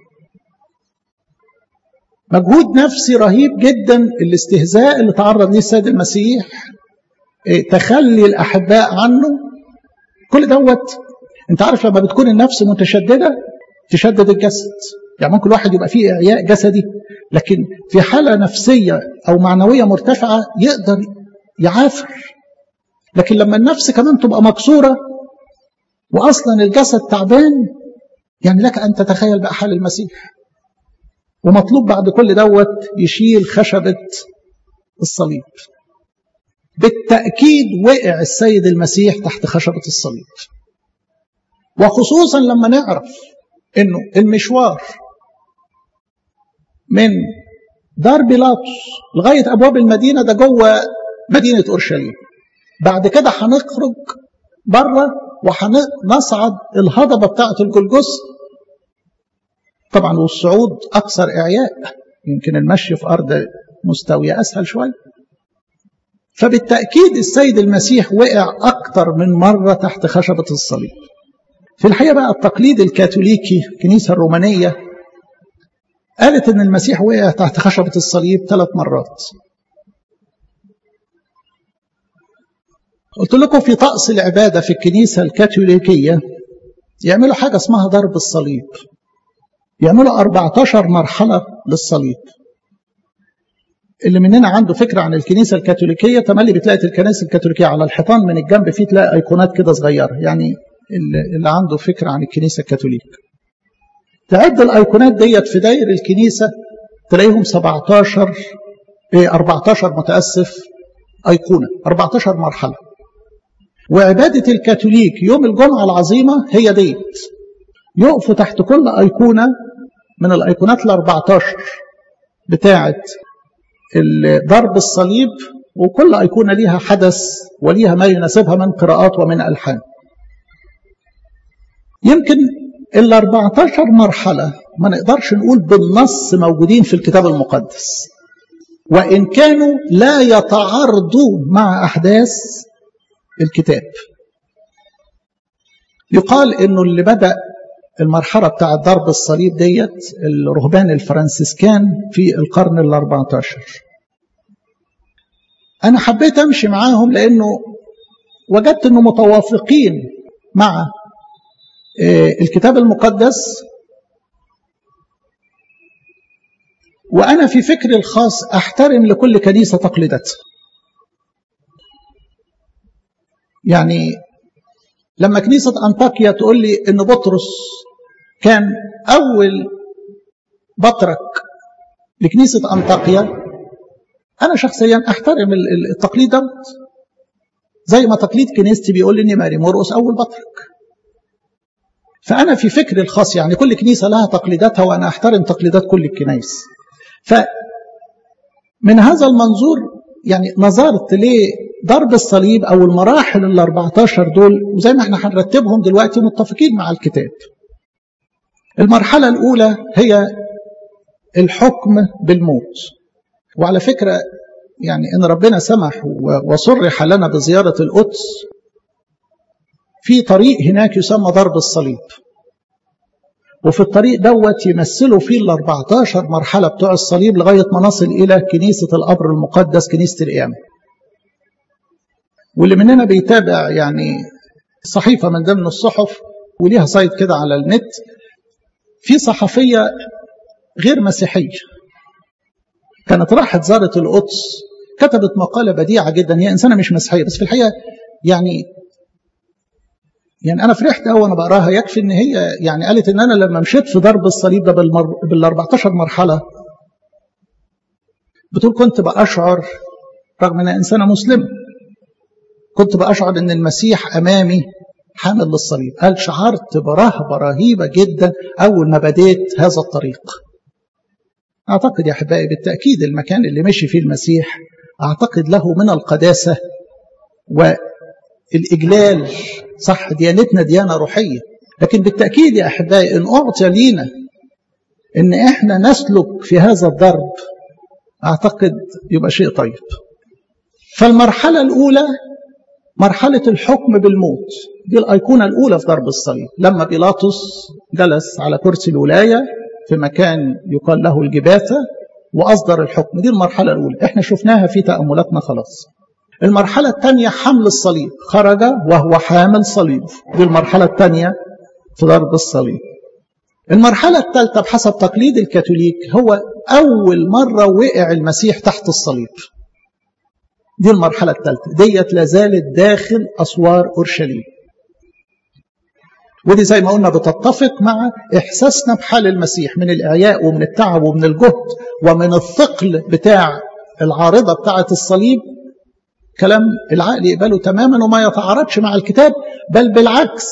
مجهود نفسي رهيب جدا الاستهزاء اللي تعرض ليه السيد المسيح تخلي الأحباء عنه كل دوت انت عارف لما بتكون النفس متشددة تشدد الجسد يعني ممكن الواحد يبقى فيه إعياء جسدي لكن في حالة نفسية أو معنوية مرتفعة يقدر يعافر لكن لما النفس كمان تبقى مكسورة وأصلا الجسد تعبان يعني لك أن تتخيل بقى حال المسيح ومطلوب بعد كل دوت يشيل خشبة الصليب بالتأكيد وقع السيد المسيح تحت خشبة الصليب وخصوصا لما نعرف انه المشوار من دار بيلاطس لغاية أبواب المدينة ده جوه مدينة أورشليم بعد كده هنخرج بره وهنصعد الهضبة بتاعة الجلجث طبعا والصعود أكثر إعياء يمكن المشي في أرض مستوية أسهل شوية فبالتأكيد السيد المسيح وقع أكثر من مرة تحت خشبة الصليب في الحقيقة بقى التقليد الكاثوليكي الكنيسة الرومانية قالت إن المسيح وقع تحت خشبة الصليب ثلاث مرات قلت لكم في طقس العبادة في الكنيسة الكاثوليكية يعملوا حاجة اسمها ضرب الصليب يعملوا 14 مرحلة للصليب اللي مننا عنده فكرة عن الكنيسة الكاثوليكية تملي بتلاقي الكنائس الكاثوليكية على الحيطان من الجنب فيه تلاقي أيقونات كده صغيرة يعني اللي عنده فكرة عن الكنيسة الكاثوليك تعد الأيقونات ديت في داير الكنيسة تلاقيهم 17 إيه 14 متأسف أيقونة 14 مرحلة وعبادة الكاثوليك يوم الجمعة العظيمة هي ديت يقفوا تحت كل أيقونة من الأيقونات ال 14 بتاعة ضرب الصليب وكل أيقونة ليها حدث وليها ما يناسبها من قراءات ومن ألحان يمكن ال 14 مرحلة ما نقدرش نقول بالنص موجودين في الكتاب المقدس وإن كانوا لا يتعارضوا مع أحداث الكتاب يقال إنه اللي بدأ المرحلة بتاعة ضرب الصليب ديت الرهبان الفرنسيسكان في القرن ال 14 أنا حبيت أمشي معاهم لأنه وجدت أنه متوافقين مع الكتاب المقدس وأنا في فكري الخاص أحترم لكل كنيسة تقليداتها يعني لما كنيسة أنطاكيا تقول لي إن بطرس كان أول بطرك لكنيسة أنطاكيا أنا شخصيا أحترم التقليد دوت زي ما تقليد كنيستي بيقول لي إن ماري مرقس أول بطرك فأنا في فكري الخاص يعني كل كنيسة لها تقليداتها وأنا أحترم تقليدات كل الكنائس فمن هذا المنظور يعني نظرت لضرب الصليب أو المراحل ال 14 دول وزي ما احنا هنرتبهم دلوقتي متفقين مع الكتاب المرحلة الأولى هي الحكم بالموت وعلى فكرة يعني إن ربنا سمح وصرح لنا بزيارة القدس في طريق هناك يسمى ضرب الصليب وفي الطريق دوت يمثلوا فيه ال 14 مرحلة بتوع الصليب لغاية ما نصل إلى كنيسة القبر المقدس كنيسة القيامة واللي مننا بيتابع يعني صحيفة من ضمن الصحف وليها سايت كده على النت في صحفية غير مسيحية كانت راحت زارت القدس كتبت مقالة بديعة جدا هي إنسانة مش مسيحية بس في الحقيقة يعني يعني أنا فرحت أوي وأنا بقراها يكفي إن هي يعني قالت إن أنا لما مشيت في ضرب الصليب ده بال 14 مرحلة بتقول كنت بأشعر رغم إنها إنسانة مسلمة كنت بأشعر إن المسيح أمامي حامل للصليب قال شعرت برهبة رهيبة جدا أول ما بديت هذا الطريق أعتقد يا أحبائي بالتأكيد المكان اللي مشي فيه المسيح أعتقد له من القداسة والإجلال صح ديانتنا ديانة روحية لكن بالتأكيد يا أحبائي إن أعطي لينا إن إحنا نسلك في هذا الضرب أعتقد يبقى شيء طيب فالمرحلة الأولى مرحلة الحكم بالموت دي الأيقونة الأولى في ضرب الصليب لما بيلاطس جلس على كرسي الولاية في مكان يقال له الجباثة وأصدر الحكم دي المرحلة الأولى احنا شفناها في تأملاتنا خلاص المرحلة الثانية حمل الصليب خرج وهو حامل صليب دي المرحلة الثانية في ضرب الصليب المرحلة الثالثة بحسب تقليد الكاثوليك هو أول مرة وقع المسيح تحت الصليب دي المرحلة الثالثة ديت لازالت داخل أسوار أورشليم ودي زي ما قلنا بتتفق مع إحساسنا بحال المسيح من الإعياء ومن التعب ومن الجهد ومن الثقل بتاع العارضة بتاعة الصليب كلام العقل يقبله تماما وما يتعارضش مع الكتاب بل بالعكس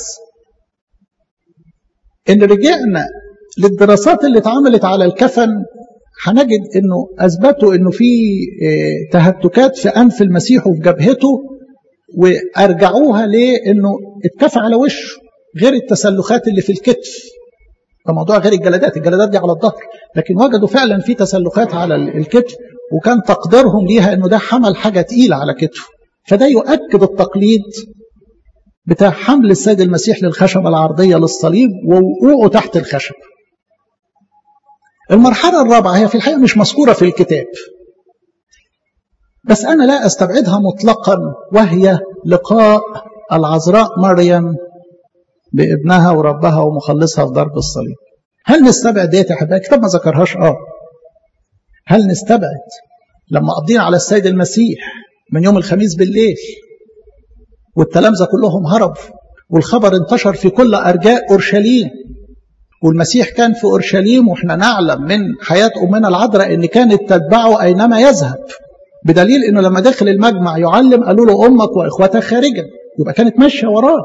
إن رجعنا للدراسات اللي اتعملت على الكفن هنجد انه اثبتوا انه في تهتكات في انف المسيح وفي جبهته وارجعوها لانه اتكفى على وشه غير التسلخات اللي في الكتف ده موضوع غير الجلدات الجلدات دي على الظهر لكن وجدوا فعلا في تسلخات على الكتف وكان تقديرهم ليها انه ده حمل حاجه تقيله على كتفه فده يؤكد التقليد بتاع حمل السيد المسيح للخشبه العرضيه للصليب ووقوعه تحت الخشب المرحلة الرابعة هي في الحقيقة مش مذكورة في الكتاب بس أنا لا أستبعدها مطلقا وهي لقاء العذراء مريم بابنها وربها ومخلصها في ضرب الصليب هل نستبعد ديت يا حبايبي الكتاب ما ذكرهاش اه هل نستبعد لما قضينا على السيد المسيح من يوم الخميس بالليل والتلامذة كلهم هربوا والخبر انتشر في كل أرجاء أورشليم والمسيح كان في أورشليم وإحنا نعلم من حياة أمنا العذراء إن كانت تتبعه أينما يذهب بدليل إنه لما دخل المجمع يعلم قالوا له أمك وإخوتك خارجا يبقى كانت ماشية وراه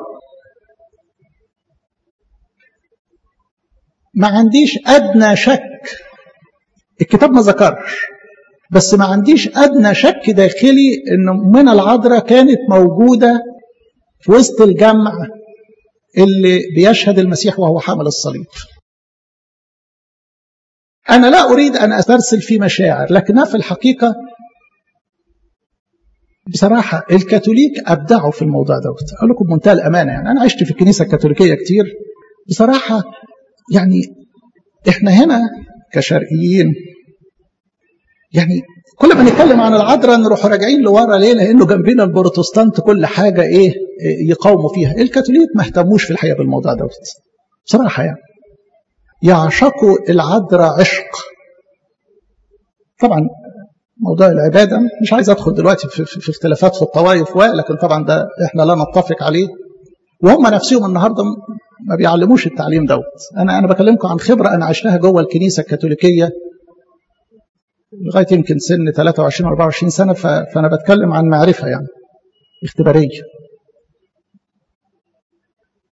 ما عنديش أدنى شك الكتاب ما ذكرش بس ما عنديش أدنى شك داخلي إن أمنا العذراء كانت موجودة في وسط الجمع اللي بيشهد المسيح وهو حامل الصليب أنا لا أريد أن أسترسل في مشاعر لكنها في الحقيقة بصراحة الكاثوليك أبدعوا في الموضوع دوت أقول لكم بمنتهى الأمانة يعني أنا عشت في الكنيسة الكاثوليكية كتير بصراحة يعني إحنا هنا كشرقيين يعني كل ما نتكلم عن العذراء نروح راجعين لورا ليه؟ لانه جنبنا البروتستانت كل حاجه ايه يقاوموا فيها، الكاثوليك ما اهتموش في الحقيقه بالموضوع دوت. بصراحه يعني. يعشقوا العذراء عشق. طبعا موضوع العباده مش عايز ادخل دلوقتي في, في, في اختلافات في الطوائف لكن طبعا ده احنا لا نتفق عليه. وهم نفسهم النهارده ما بيعلموش التعليم دوت. انا انا بكلمكم عن خبره انا عشتها جوه الكنيسه الكاثوليكيه لغايه يمكن سن 23 24 سنه فانا بتكلم عن معرفه يعني اختباريه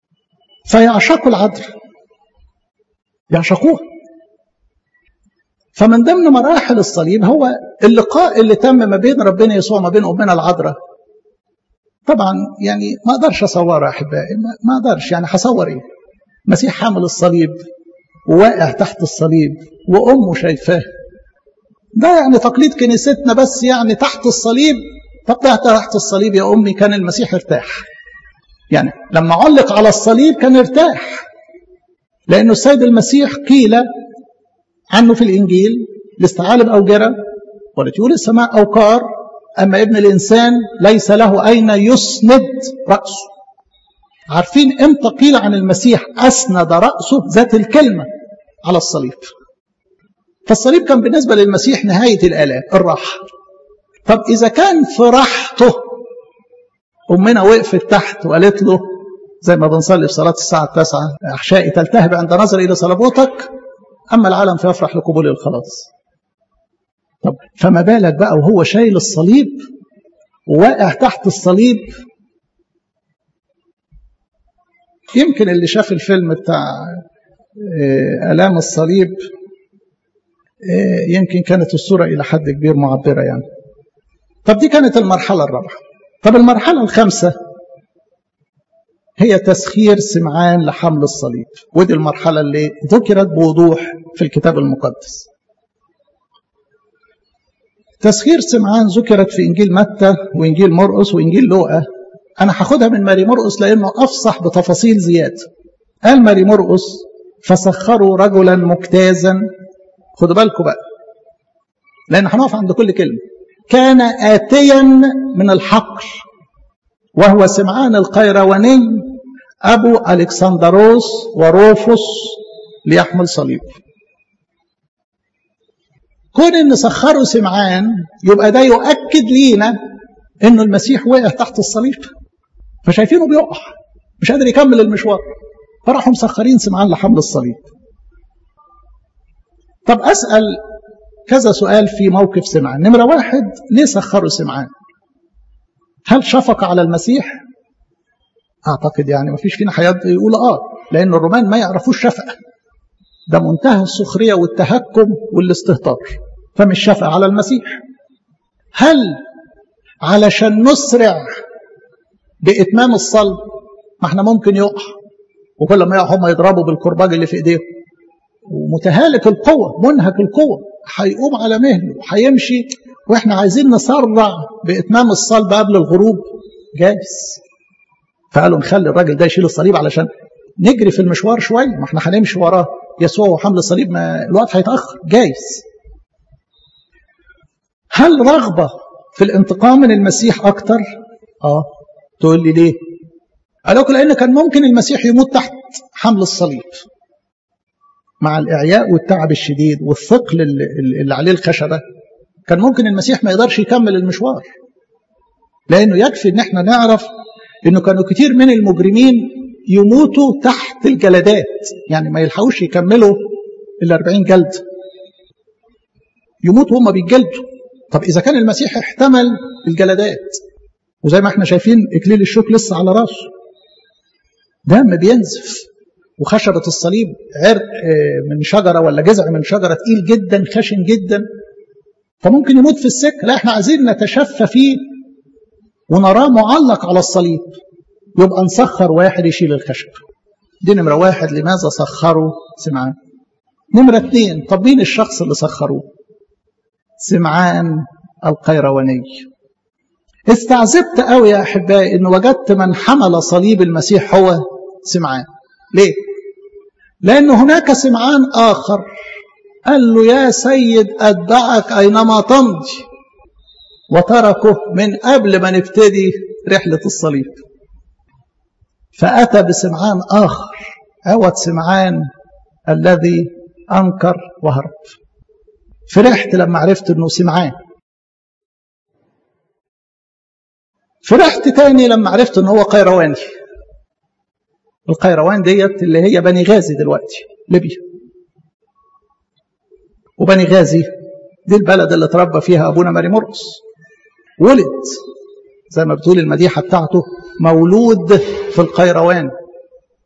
فيعشقوا العذراء يعشقوها فمن ضمن مراحل الصليب هو اللقاء اللي تم ما بين ربنا يسوع وما بين أمنا العذراء طبعا يعني ما اقدرش اصورها يا احبائي ما اقدرش يعني هصور ايه مسيح حامل الصليب وواقع تحت الصليب وامه شايفاه ده يعني تقليد كنيستنا بس يعني تحت الصليب طب تحت الصليب يا امي كان المسيح ارتاح يعني لما علق على الصليب كان ارتاح لانه السيد المسيح قيل عنه في الانجيل لاستعالب اوجره ولطيور السماء اوقار أما ابن الإنسان ليس له أين يسند رأسه عارفين امتى قيل عن المسيح أسند رأسه ذات الكلمة على الصليب فالصليب كان بالنسبة للمسيح نهاية الآلام الراحة طب إذا كان في راحته أمنا وقفت تحت وقالت له زي ما بنصلي في صلاة الساعة التاسعة أحشائي تلتهب عند نظر إلى صلبوتك أما العالم فيفرح لقبول الخلاص طب فما بالك بقى وهو شايل الصليب وواقع تحت الصليب يمكن اللي شاف الفيلم بتاع آلام الصليب يمكن كانت الصورة إلى حد كبير معبرة يعني طب دي كانت المرحلة الرابعة طب المرحلة الخامسة هي تسخير سمعان لحمل الصليب ودي المرحلة اللي ذكرت بوضوح في الكتاب المقدس تسخير سمعان ذكرت في إنجيل متى وإنجيل مرقس وإنجيل لوقا أنا هاخدها من ماري مرقس لأنه أفصح بتفاصيل زيادة قال ماري مرقس فسخروا رجلا مجتازا خدوا بالكم بقى لأن هنقف عند كل كلمة كان آتيا من الحقل وهو سمعان القيرواني أبو ألكسندروس وروفوس ليحمل صليب كون ان سخروا سمعان يبقى ده يؤكد لينا انه المسيح وقع تحت الصليب فشايفينه بيقع مش قادر يكمل المشوار فراحوا مسخرين سمعان لحمل الصليب طب اسال كذا سؤال في موقف سمعان نمره واحد ليه سخروا سمعان هل شفق على المسيح اعتقد يعني ما فيش فينا يقول اه لان الرومان ما يعرفوش شفقه ده منتهى السخريه والتهكم والاستهتار فمش شفقه على المسيح هل علشان نسرع باتمام الصلب ما احنا ممكن يقع وكل ما يقع هم يضربوا بالكرباج اللي في ايديهم ومتهالك القوة منهك القوة هيقوم على مهله وهيمشي واحنا عايزين نسرع بإتمام الصلب قبل الغروب جايز فقالوا نخلي الراجل ده يشيل الصليب علشان نجري في المشوار شوية ما احنا هنمشي وراه يسوع وحمل الصليب ما الوقت هيتأخر جايز هل رغبة في الانتقام من المسيح أكتر؟ آه تقول لي ليه؟ قال لكم لأن كان ممكن المسيح يموت تحت حمل الصليب مع الإعياء والتعب الشديد والثقل اللي, اللي عليه الخشبة كان ممكن المسيح ما يقدرش يكمل المشوار لأنه يكفي إن احنا نعرف إنه كانوا كتير من المجرمين يموتوا تحت الجلدات يعني ما يلحقوش يكملوا ال 40 جلد يموتوا هم بيتجلدوا طب إذا كان المسيح احتمل الجلدات وزي ما احنا شايفين إكليل الشوك لسه على راسه دم بينزف وخشبة الصليب عرق من شجرة ولا جذع من شجرة تقيل جدا خشن جدا فممكن يموت في السكة لا احنا عايزين نتشفى فيه ونراه معلق على الصليب يبقى نسخر واحد يشيل الخشب دي نمرة واحد لماذا سخروا سمعان نمرة اثنين طب مين الشخص اللي سخروه سمعان القيرواني استعذبت قوي يا احبائي ان وجدت من حمل صليب المسيح هو سمعان ليه لان هناك سمعان اخر قال له يا سيد اتبعك اينما تمضي وتركه من قبل ما نبتدي رحله الصليب فاتى بسمعان اخر عوض سمعان الذي انكر وهرب فرحت لما عرفت انه سمعان فرحت تاني لما عرفت ان هو قيرواني القيروان ديت اللي هي بني غازي دلوقتي ليبيا وبني غازي دي البلد اللي اتربى فيها ابونا ماري مرقس ولد زي ما بتقول المديحه بتاعته مولود في القيروان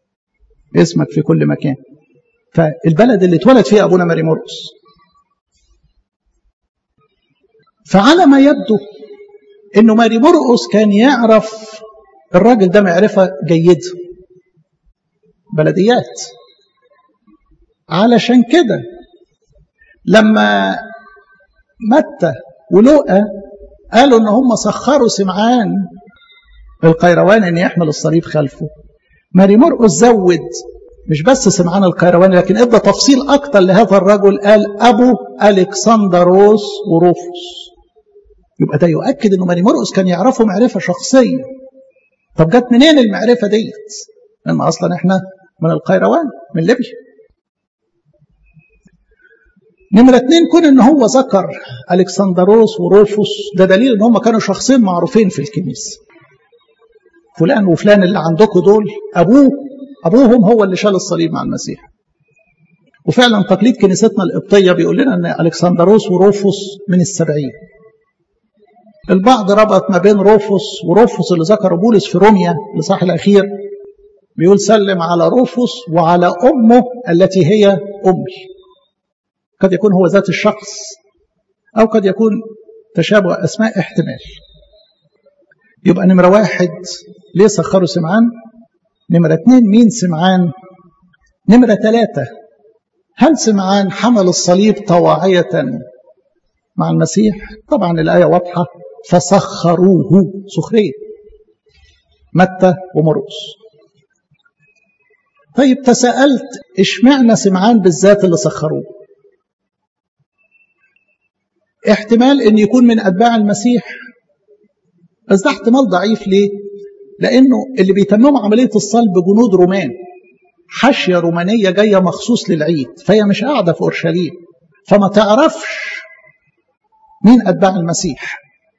اسمك في كل مكان فالبلد اللي اتولد فيها ابونا ماري مرقس فعلى ما يبدو انه ماري مرقس كان يعرف الراجل ده معرفة جيدة بلديات علشان كده لما متى ولوقا قالوا ان هم سخروا سمعان القيروان ان يحمل الصليب خلفه ماري مرقس زود مش بس سمعان القيرواني لكن ادى تفصيل اكتر لهذا الرجل قال ابو الكسندروس وروفوس يبقى ده يؤكد انه ماري مرقس كان يعرفه معرفه شخصيه طب جت منين المعرفه ديت؟ لان اصلا احنا من القيروان من ليبيا نمرة اتنين كون ان هو ذكر الكسندروس وروفوس ده دليل ان هم كانوا شخصين معروفين في الكنيسة فلان وفلان اللي عندكم دول ابوه ابوهم هو اللي شال الصليب مع المسيح وفعلا تقليد كنيستنا القبطية بيقول لنا ان الكسندروس وروفوس من السبعين البعض ربط ما بين روفوس وروفوس اللي ذكر بولس في روميا لصاح الاخير بيقول سلم على روفوس وعلى امه التي هي امي قد يكون هو ذات الشخص أو قد يكون تشابه أسماء احتمال يبقى نمرة واحد ليه سخروا سمعان نمرة اتنين مين سمعان نمرة ثلاثة هل سمعان حمل الصليب طواعية مع المسيح طبعا الآية واضحة فسخروه سخرية متى ومرقس طيب تساءلت اشمعنى سمعان بالذات اللي سخروه احتمال ان يكون من اتباع المسيح بس ده احتمال ضعيف ليه لانه اللي بيتمموا عمليه الصلب جنود رومان حاشيه رومانيه جايه مخصوص للعيد فهي مش قاعده في اورشليم فما تعرفش مين اتباع المسيح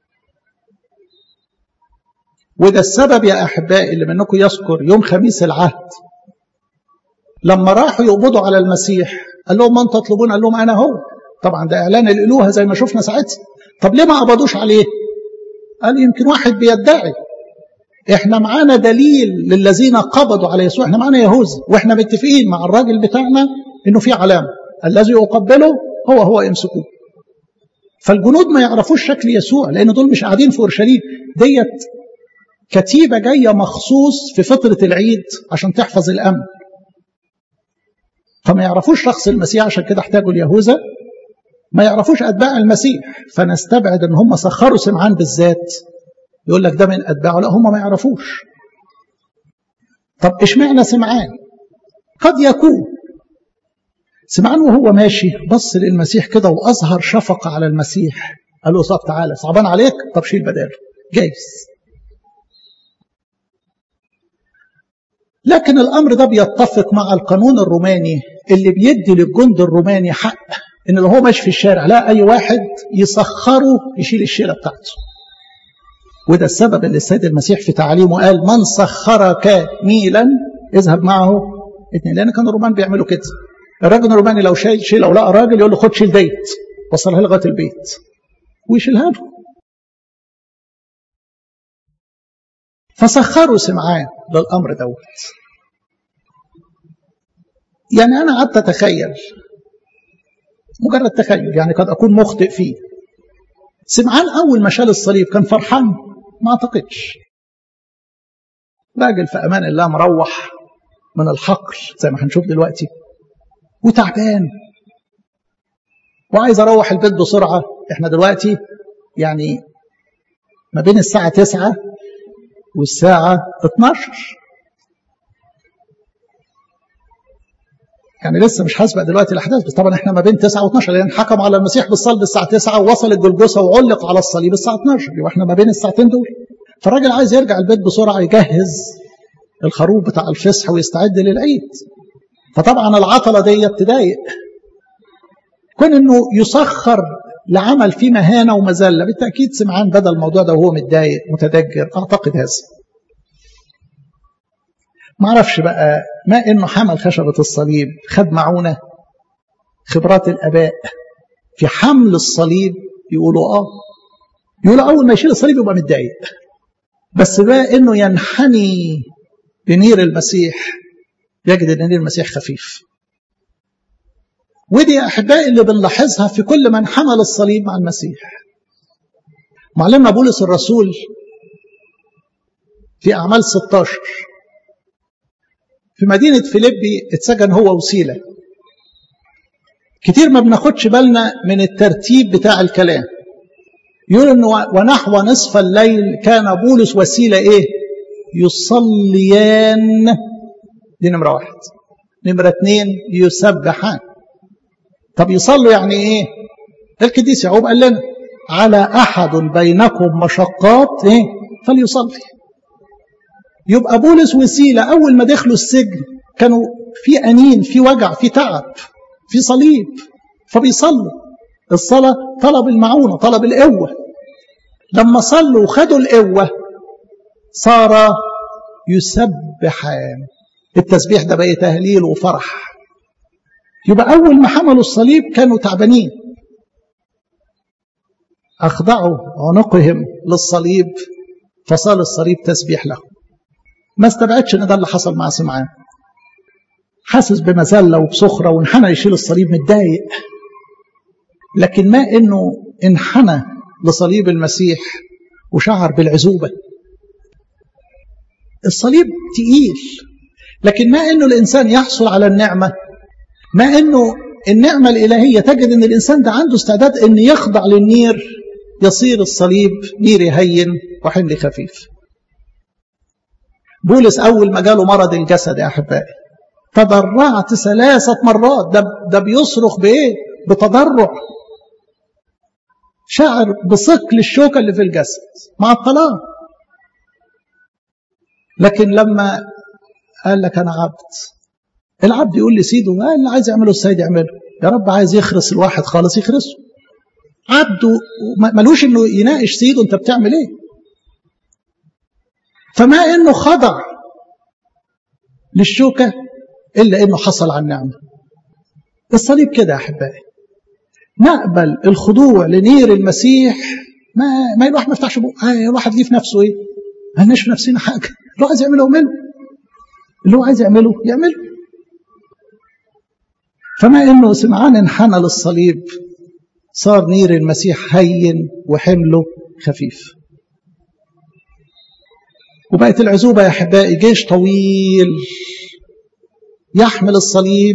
وده السبب يا احبائي اللي منكم يذكر يوم خميس العهد لما راحوا يقبضوا على المسيح قال لهم من تطلبون قال لهم انا هو طبعا ده اعلان الالوهه زي ما شفنا ساعتها طب ليه ما قبضوش عليه قال يمكن واحد بيدعي احنا معانا دليل للذين قبضوا على يسوع احنا معانا يهوذا واحنا متفقين مع الراجل بتاعنا انه في علامه الذي يقبله هو هو يمسكوه فالجنود ما يعرفوش شكل يسوع لان دول مش قاعدين في اورشليم ديت كتيبه جايه مخصوص في فتره العيد عشان تحفظ الامن فما يعرفوش شخص المسيح عشان كده احتاجوا اليهوذا ما يعرفوش اتباع المسيح فنستبعد ان هم سخروا سمعان بالذات يقول لك ده من اتباعه لا هم ما يعرفوش طب اشمعنى سمعان قد يكون سمعان وهو ماشي بص للمسيح كده واظهر شفقه على المسيح قال له طب تعالى صعبان عليك طب شيل بداله جايز لكن الامر ده بيتفق مع القانون الروماني اللي بيدي للجند الروماني حق ان لو هو ماشي في الشارع لا اي واحد يسخره يشيل الشيله بتاعته وده السبب اللي السيد المسيح في تعليمه قال من سخرك ميلا اذهب معه اثنين لان كان الرومان بيعملوا كده الراجل الروماني لو شايل شيله او لقى راجل يقول له خد شيل ديت وصلها لغايه البيت ويشيلها له فسخروا سمعان للامر دوت يعني انا قعدت اتخيل مجرد تخيل يعني قد أكون مخطئ فيه سمعان أول ما شال الصليب كان فرحان ما أعتقدش راجل في أمان الله مروح من الحقل زي ما هنشوف دلوقتي وتعبان وعايز أروح البيت بسرعة إحنا دلوقتي يعني ما بين الساعة 9 والساعة 12 يعني لسه مش حاسبق دلوقتي الاحداث بس طبعا احنا ما بين 9 و12 لان حكموا على المسيح بالصلب الساعه 9 ووصل الجلجثه وعلق على الصليب الساعه 12 يبقى احنا ما بين الساعتين دول فالراجل عايز يرجع البيت بسرعه يجهز الخروف بتاع الفصح ويستعد للعيد فطبعا العطله ديت تضايق كون انه يسخر لعمل فيه مهانه ومذله بالتاكيد سمعان بدا الموضوع ده وهو متضايق متدجر اعتقد هذا ما اعرفش بقى ما انه حمل خشبة الصليب خد معونة خبرات الاباء في حمل الصليب يقولوا اه يقولوا اول ما يشيل الصليب يبقى متضايق بس بقى انه ينحني لنير المسيح يجد ان نير المسيح خفيف ودي يا احبائي اللي بنلاحظها في كل من حمل الصليب مع المسيح معلمنا بولس الرسول في أعمال 16 في مدينة فيليبي اتسجن هو وسيلة كتير ما بناخدش بالنا من الترتيب بتاع الكلام يقول انه ونحو نصف الليل كان بولس وسيلة ايه يصليان دي نمرة واحد نمرة اتنين يسبحان طب يصلوا يعني ايه القديس يعقوب قال لنا على احد بينكم مشقات ايه فليصلي يبقى بولس وسيلة أول ما دخلوا السجن كانوا في أنين في وجع في تعب في صليب فبيصلوا الصلاة طلب المعونة طلب القوة لما صلوا وخدوا القوة صار يسبحان التسبيح ده بقى تهليل وفرح يبقى أول ما حملوا الصليب كانوا تعبانين أخضعوا عنقهم للصليب فصار الصليب تسبيح لهم ما استبعدش ان ده اللي حصل مع سمعان حاسس بمذله وبسخره وانحنى يشيل الصليب متضايق لكن ما انه انحنى لصليب المسيح وشعر بالعزوبه الصليب تقيل لكن ما انه الانسان يحصل على النعمه ما انه النعمه الالهيه تجد ان الانسان ده عنده استعداد ان يخضع للنير يصير الصليب نير هين وحمل خفيف بولس أول ما جاله مرض الجسد يا أحبائي تضرعت ثلاثة مرات ده, ده بيصرخ بإيه؟ بتضرع شعر بثقل الشوكة اللي في الجسد مع الطلاق لكن لما قال لك أنا عبد العبد يقول لسيده ما اللي عايز يعمله السيد يعمله يا رب عايز يخرس الواحد خالص يخرسه عبده ملوش انه يناقش سيده انت بتعمل ايه فما انه خضع للشوكة إلا إنه حصل على النعمة الصليب كده يا أحبائي نقبل الخضوع لنير المسيح ما ما الواحد ما يفتحش بقه الواحد ليه في نفسه ايه؟ ما لناش في نفسنا حاجه اللي هو عايز يعمله يعمله اللي هو عايز يعمله يعمله فما انه سمعان انحنى للصليب صار نير المسيح هين وحمله خفيف وبقت العزوبة يا أحبائي جيش طويل يحمل الصليب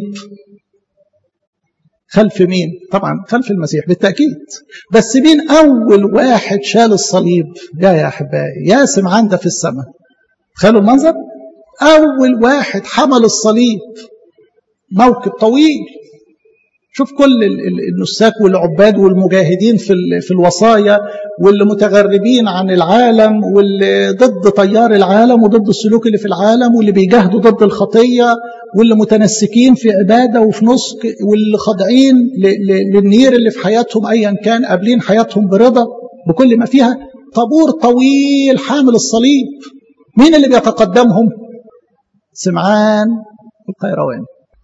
خلف مين؟ طبعا خلف المسيح بالتأكيد بس مين أول واحد شال الصليب؟ يا يا أحبائي يا سمعان ده في السماء تخيلوا المنظر؟ أول واحد حمل الصليب موكب طويل شوف كل النساك والعباد والمجاهدين في في الوصايا واللي متغربين عن العالم واللي ضد تيار العالم وضد السلوك اللي في العالم واللي بيجاهدوا ضد الخطيه واللي متنسكين في عباده وفي نسك واللي خاضعين للنير اللي في حياتهم ايا كان قابلين حياتهم برضا بكل ما فيها طابور طويل حامل الصليب مين اللي بيتقدمهم؟ سمعان القيرواني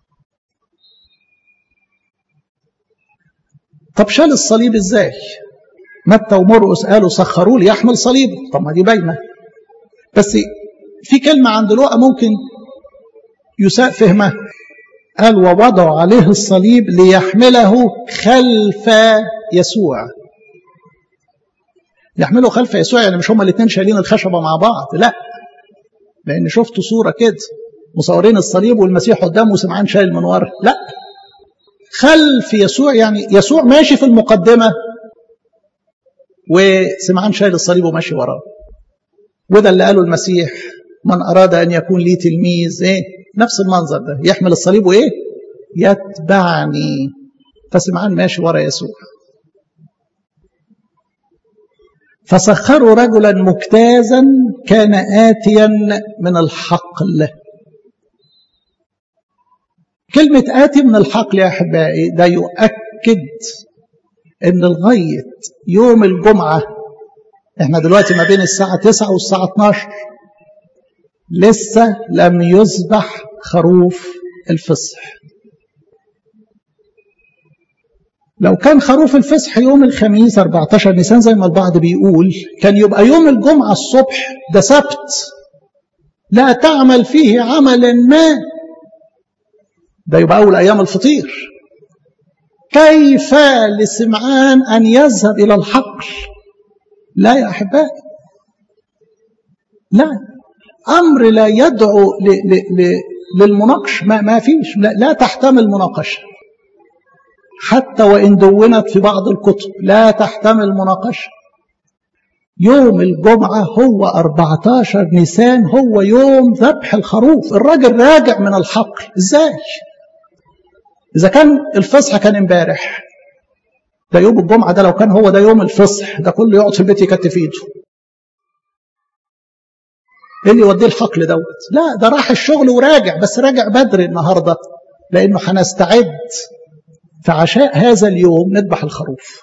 طب شال الصليب ازاي متى ومرقس قالوا سخروا لي يحمل صليبه طب ما دي باينه بس في كلمه عند لوقا ممكن يساء فهمها قال ووضعوا عليه الصليب ليحمله خلف يسوع يحمله خلف يسوع يعني مش هما الاثنين شايلين الخشبه مع بعض لا لان شفت صوره كده مصورين الصليب والمسيح قدامه وسمعان شايل من ورا لا خلف يسوع يعني يسوع ماشي في المقدمة وسمعان شايل الصليب وماشي وراه وده اللي قاله المسيح من أراد أن يكون لي تلميذ إيه نفس المنظر ده يحمل الصليب وإيه يتبعني فسمعان ماشي ورا يسوع فسخروا رجلا مجتازا كان آتيا من الحقل كلمة آتي من الحقل يا أحبائي ده يؤكد أن لغاية يوم الجمعة احنا دلوقتي ما بين الساعة 9 والساعة 12 لسه لم يذبح خروف الفصح لو كان خروف الفصح يوم الخميس 14 نيسان زي ما البعض بيقول كان يبقى يوم الجمعة الصبح ده سبت لا تعمل فيه عملا ما ده يبقى أول أيام الفطير كيف لسمعان أن يذهب إلى الحقل لا يا أحبائي لا أمر لا يدعو ل ل ل للمناقشة ما, ما فيش لا, لا تحتمل مناقشة حتى وإن دونت في بعض الكتب لا تحتمل مناقشة يوم الجمعة هو 14 نيسان هو يوم ذبح الخروف الراجل راجع من الحقل ازاي إذا كان الفصح كان امبارح ده يوم الجمعة ده لو كان هو ده يوم الفصح ده كله يقعد في البيت يكتف ايده ايه اللي يوديه الحقل دوت لا ده راح الشغل وراجع بس راجع بدري النهارده لانه هنستعد في عشاء هذا اليوم نذبح الخروف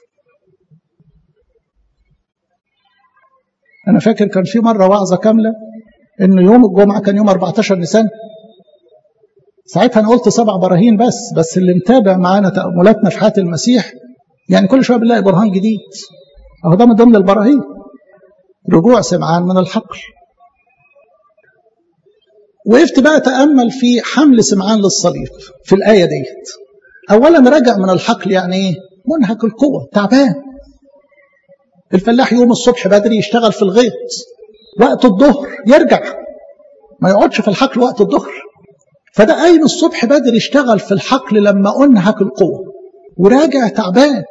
انا فاكر كان في مره وعظه كامله انه يوم الجمعه كان يوم 14 نيسان ساعتها انا قلت سبع براهين بس بس اللي متابع معانا تاملاتنا في حياه المسيح يعني كل شويه بنلاقي برهان جديد اهو ده من ضمن البراهين رجوع سمعان من الحقل وقفت بقى اتامل في حمل سمعان للصليب في الايه ديت اولا رجع من الحقل يعني ايه منهك القوه تعبان الفلاح يوم الصبح بدري يشتغل في الغيط وقت الظهر يرجع ما يقعدش في الحقل وقت الظهر فده قايم الصبح بدري يشتغل في الحقل لما انهك القوه وراجع تعبان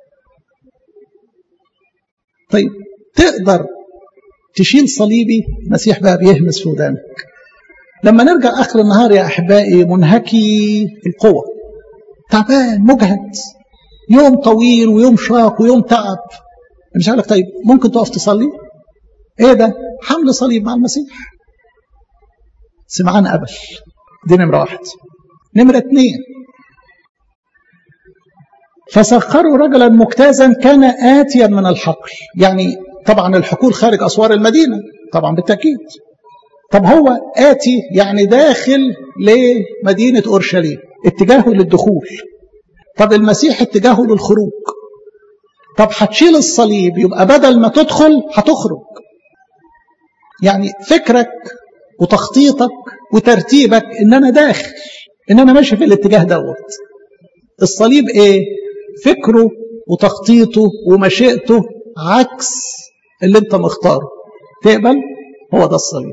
طيب تقدر تشيل صليبي المسيح بقى بيهمس في ودانك لما نرجع اخر النهار يا احبائي منهكي القوه تعبان مجهد يوم طويل ويوم شاق ويوم تعب مش لك طيب ممكن تقف تصلي ايه ده حمل صليب مع المسيح سمعان قبل دي نمره واحد نمره اثنين فسخروا رجلا مجتازا كان آتيا من الحقل يعني طبعا الحقول خارج أسوار المدينة طبعا بالتأكيد طب هو آتي يعني داخل لمدينة أورشليم اتجاهه للدخول طب المسيح اتجاهه للخروج طب هتشيل الصليب يبقى بدل ما تدخل هتخرج يعني فكرك وتخطيطك وترتيبك ان انا داخل ان انا ماشي في الاتجاه دوت الصليب ايه فكره وتخطيطه ومشيئته عكس اللي انت مختاره تقبل هو ده الصليب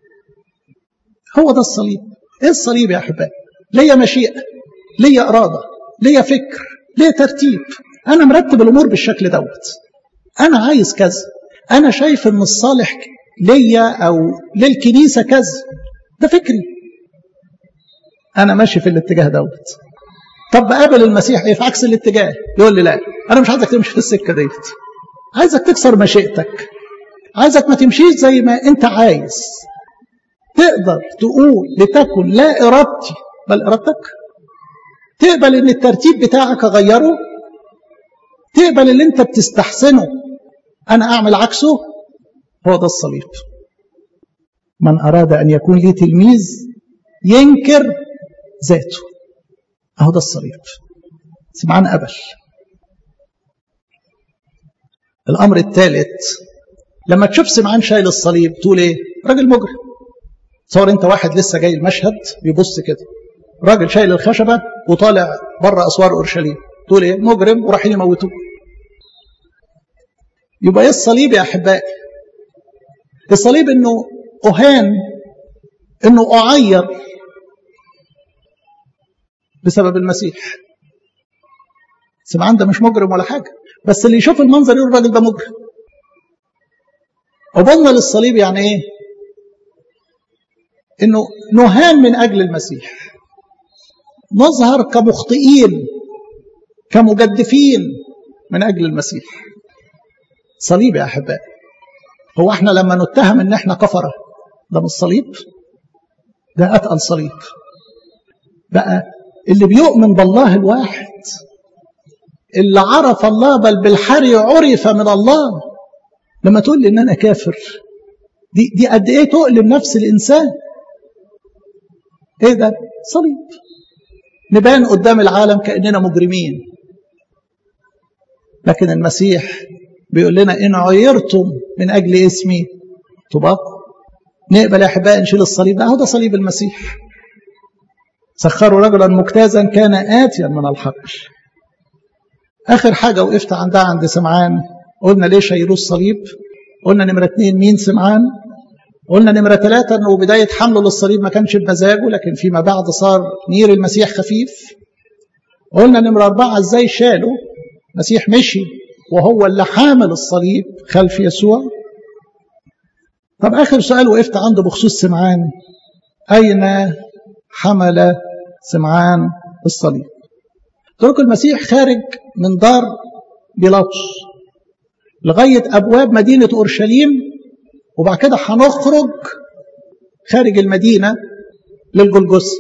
هو ده الصليب ايه الصليب يا احبائي ليا مشيئه ليا اراده ليا فكر ليا ترتيب انا مرتب الامور بالشكل دوت انا عايز كذا انا شايف ان الصالح ليا او للكنيسه كذا ده فكري انا ماشي في الاتجاه دوت طب بقابل المسيح ايه في عكس الاتجاه يقول لي لا انا مش عايزك تمشي في السكه ديت عايزك تكسر مشيئتك عايزك ما تمشيش زي ما انت عايز تقدر تقول لتكن لا ارادتي بل ارادتك تقبل ان الترتيب بتاعك اغيره تقبل اللي انت بتستحسنه انا اعمل عكسه هو ده الصليب من اراد ان يكون لي تلميذ ينكر ذاته اهو ده الصليب سمعان قبل الامر الثالث لما تشوف سمعان شايل الصليب تقول ايه راجل مجرم تصور انت واحد لسه جاي المشهد بيبص كده راجل شايل الخشبه وطالع بره اسوار اورشليم تقول ايه مجرم ورايحين يموتوه يبقى ايه الصليب يا احبائي الصليب انه اهان انه اعير بسبب المسيح سمعان ده مش مجرم ولا حاجه بس اللي يشوف المنظر يقول الراجل ده مجرم قبلنا للصليب يعني ايه انه نهان من اجل المسيح نظهر كمخطئين كمجدفين من اجل المسيح صليب يا احبائي هو احنا لما نتهم ان احنا كفره ده مش صليب ده اتقل صليب بقى اللي بيؤمن بالله الواحد اللي عرف الله بل بالحري عرف من الله لما تقول لي ان انا كافر دي دي قد ايه تؤلم نفس الانسان ايه ده صليب نبان قدام العالم كاننا مجرمين لكن المسيح بيقول لنا ان عيرتم من اجل اسمي تبقوا نقبل يا احبائي نشيل الصليب ده هو ده صليب المسيح سخروا رجلا مجتازا كان آتيا من الحق آخر حاجة وقفت عندها عند سمعان قلنا ليه شيلوا الصليب قلنا نمرة اتنين مين سمعان قلنا نمرة ثلاثة أنه بداية حمله للصليب ما كانش بمزاجه لكن فيما بعد صار نير المسيح خفيف قلنا نمرة أربعة إزاي شاله المسيح مشي وهو اللي حامل الصليب خلف يسوع طب آخر سؤال وقفت عنده بخصوص سمعان أين حمل سمعان الصليب ترك المسيح خارج من دار بيلاطس لغاية أبواب مدينة أورشليم وبعد كده هنخرج خارج المدينة للجلجث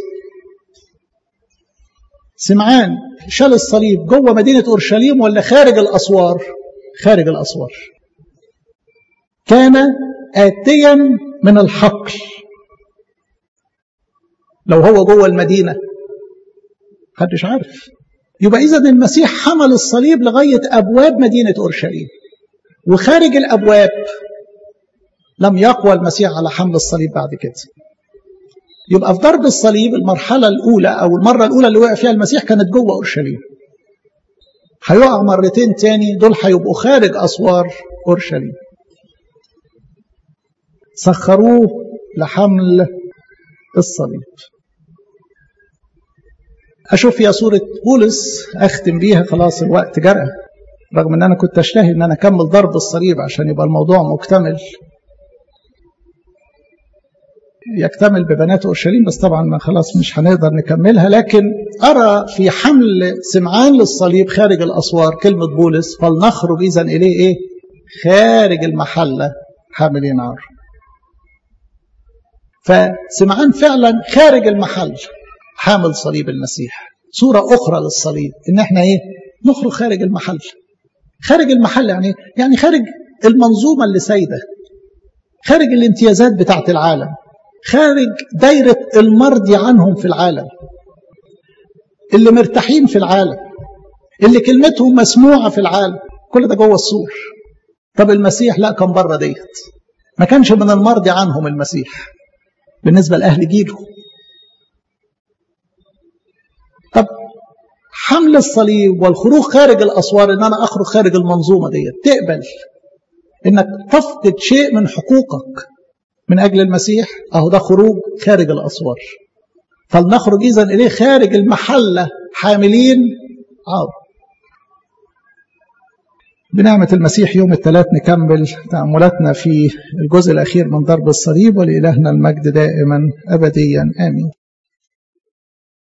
سمعان شال الصليب جوه مدينة أورشليم ولا خارج الأسوار خارج الأسوار كان آتيا من الحقل لو هو جوه المدينة محدش عارف يبقى إذا المسيح حمل الصليب لغاية أبواب مدينة أورشليم وخارج الأبواب لم يقوى المسيح على حمل الصليب بعد كده يبقى في ضرب الصليب المرحلة الأولى أو المرة الأولى اللي وقع فيها المسيح كانت جوه أورشليم هيقع مرتين تاني دول هيبقوا خارج أسوار أورشليم سخروه لحمل الصليب أشوف فيها صورة بولس أختم بيها خلاص الوقت جرى رغم أن أنا كنت أشتهي أن أنا أكمل ضرب الصليب عشان يبقى الموضوع مكتمل يكتمل ببنات أورشليم بس طبعا ما خلاص مش هنقدر نكملها لكن أرى في حمل سمعان للصليب خارج الأسوار كلمة بولس فلنخرج إذا إليه إيه خارج المحلة حاملين نار فسمعان فعلا خارج المحل حامل صليب المسيح صورة أخرى للصليب إن احنا إيه نخرج خارج المحل خارج المحل يعني يعني خارج المنظومة اللي سايدة خارج الامتيازات بتاعت العالم خارج دايرة المرضي عنهم في العالم اللي مرتاحين في العالم اللي كلمتهم مسموعة في العالم كل ده جوه السور طب المسيح لا كان بره ديت ما كانش من المرضي عنهم المسيح بالنسبة لأهل جيله طب حمل الصليب والخروج خارج الأسوار إن أنا أخرج خارج المنظومة ديت تقبل إنك تفقد شيء من حقوقك من أجل المسيح أهو ده خروج خارج الأسوار فلنخرج إذا إليه خارج المحلة حاملين عار بنعمة المسيح يوم الثلاث نكمل تأملاتنا في الجزء الأخير من ضرب الصليب ولإلهنا المجد دائما أبديا آمين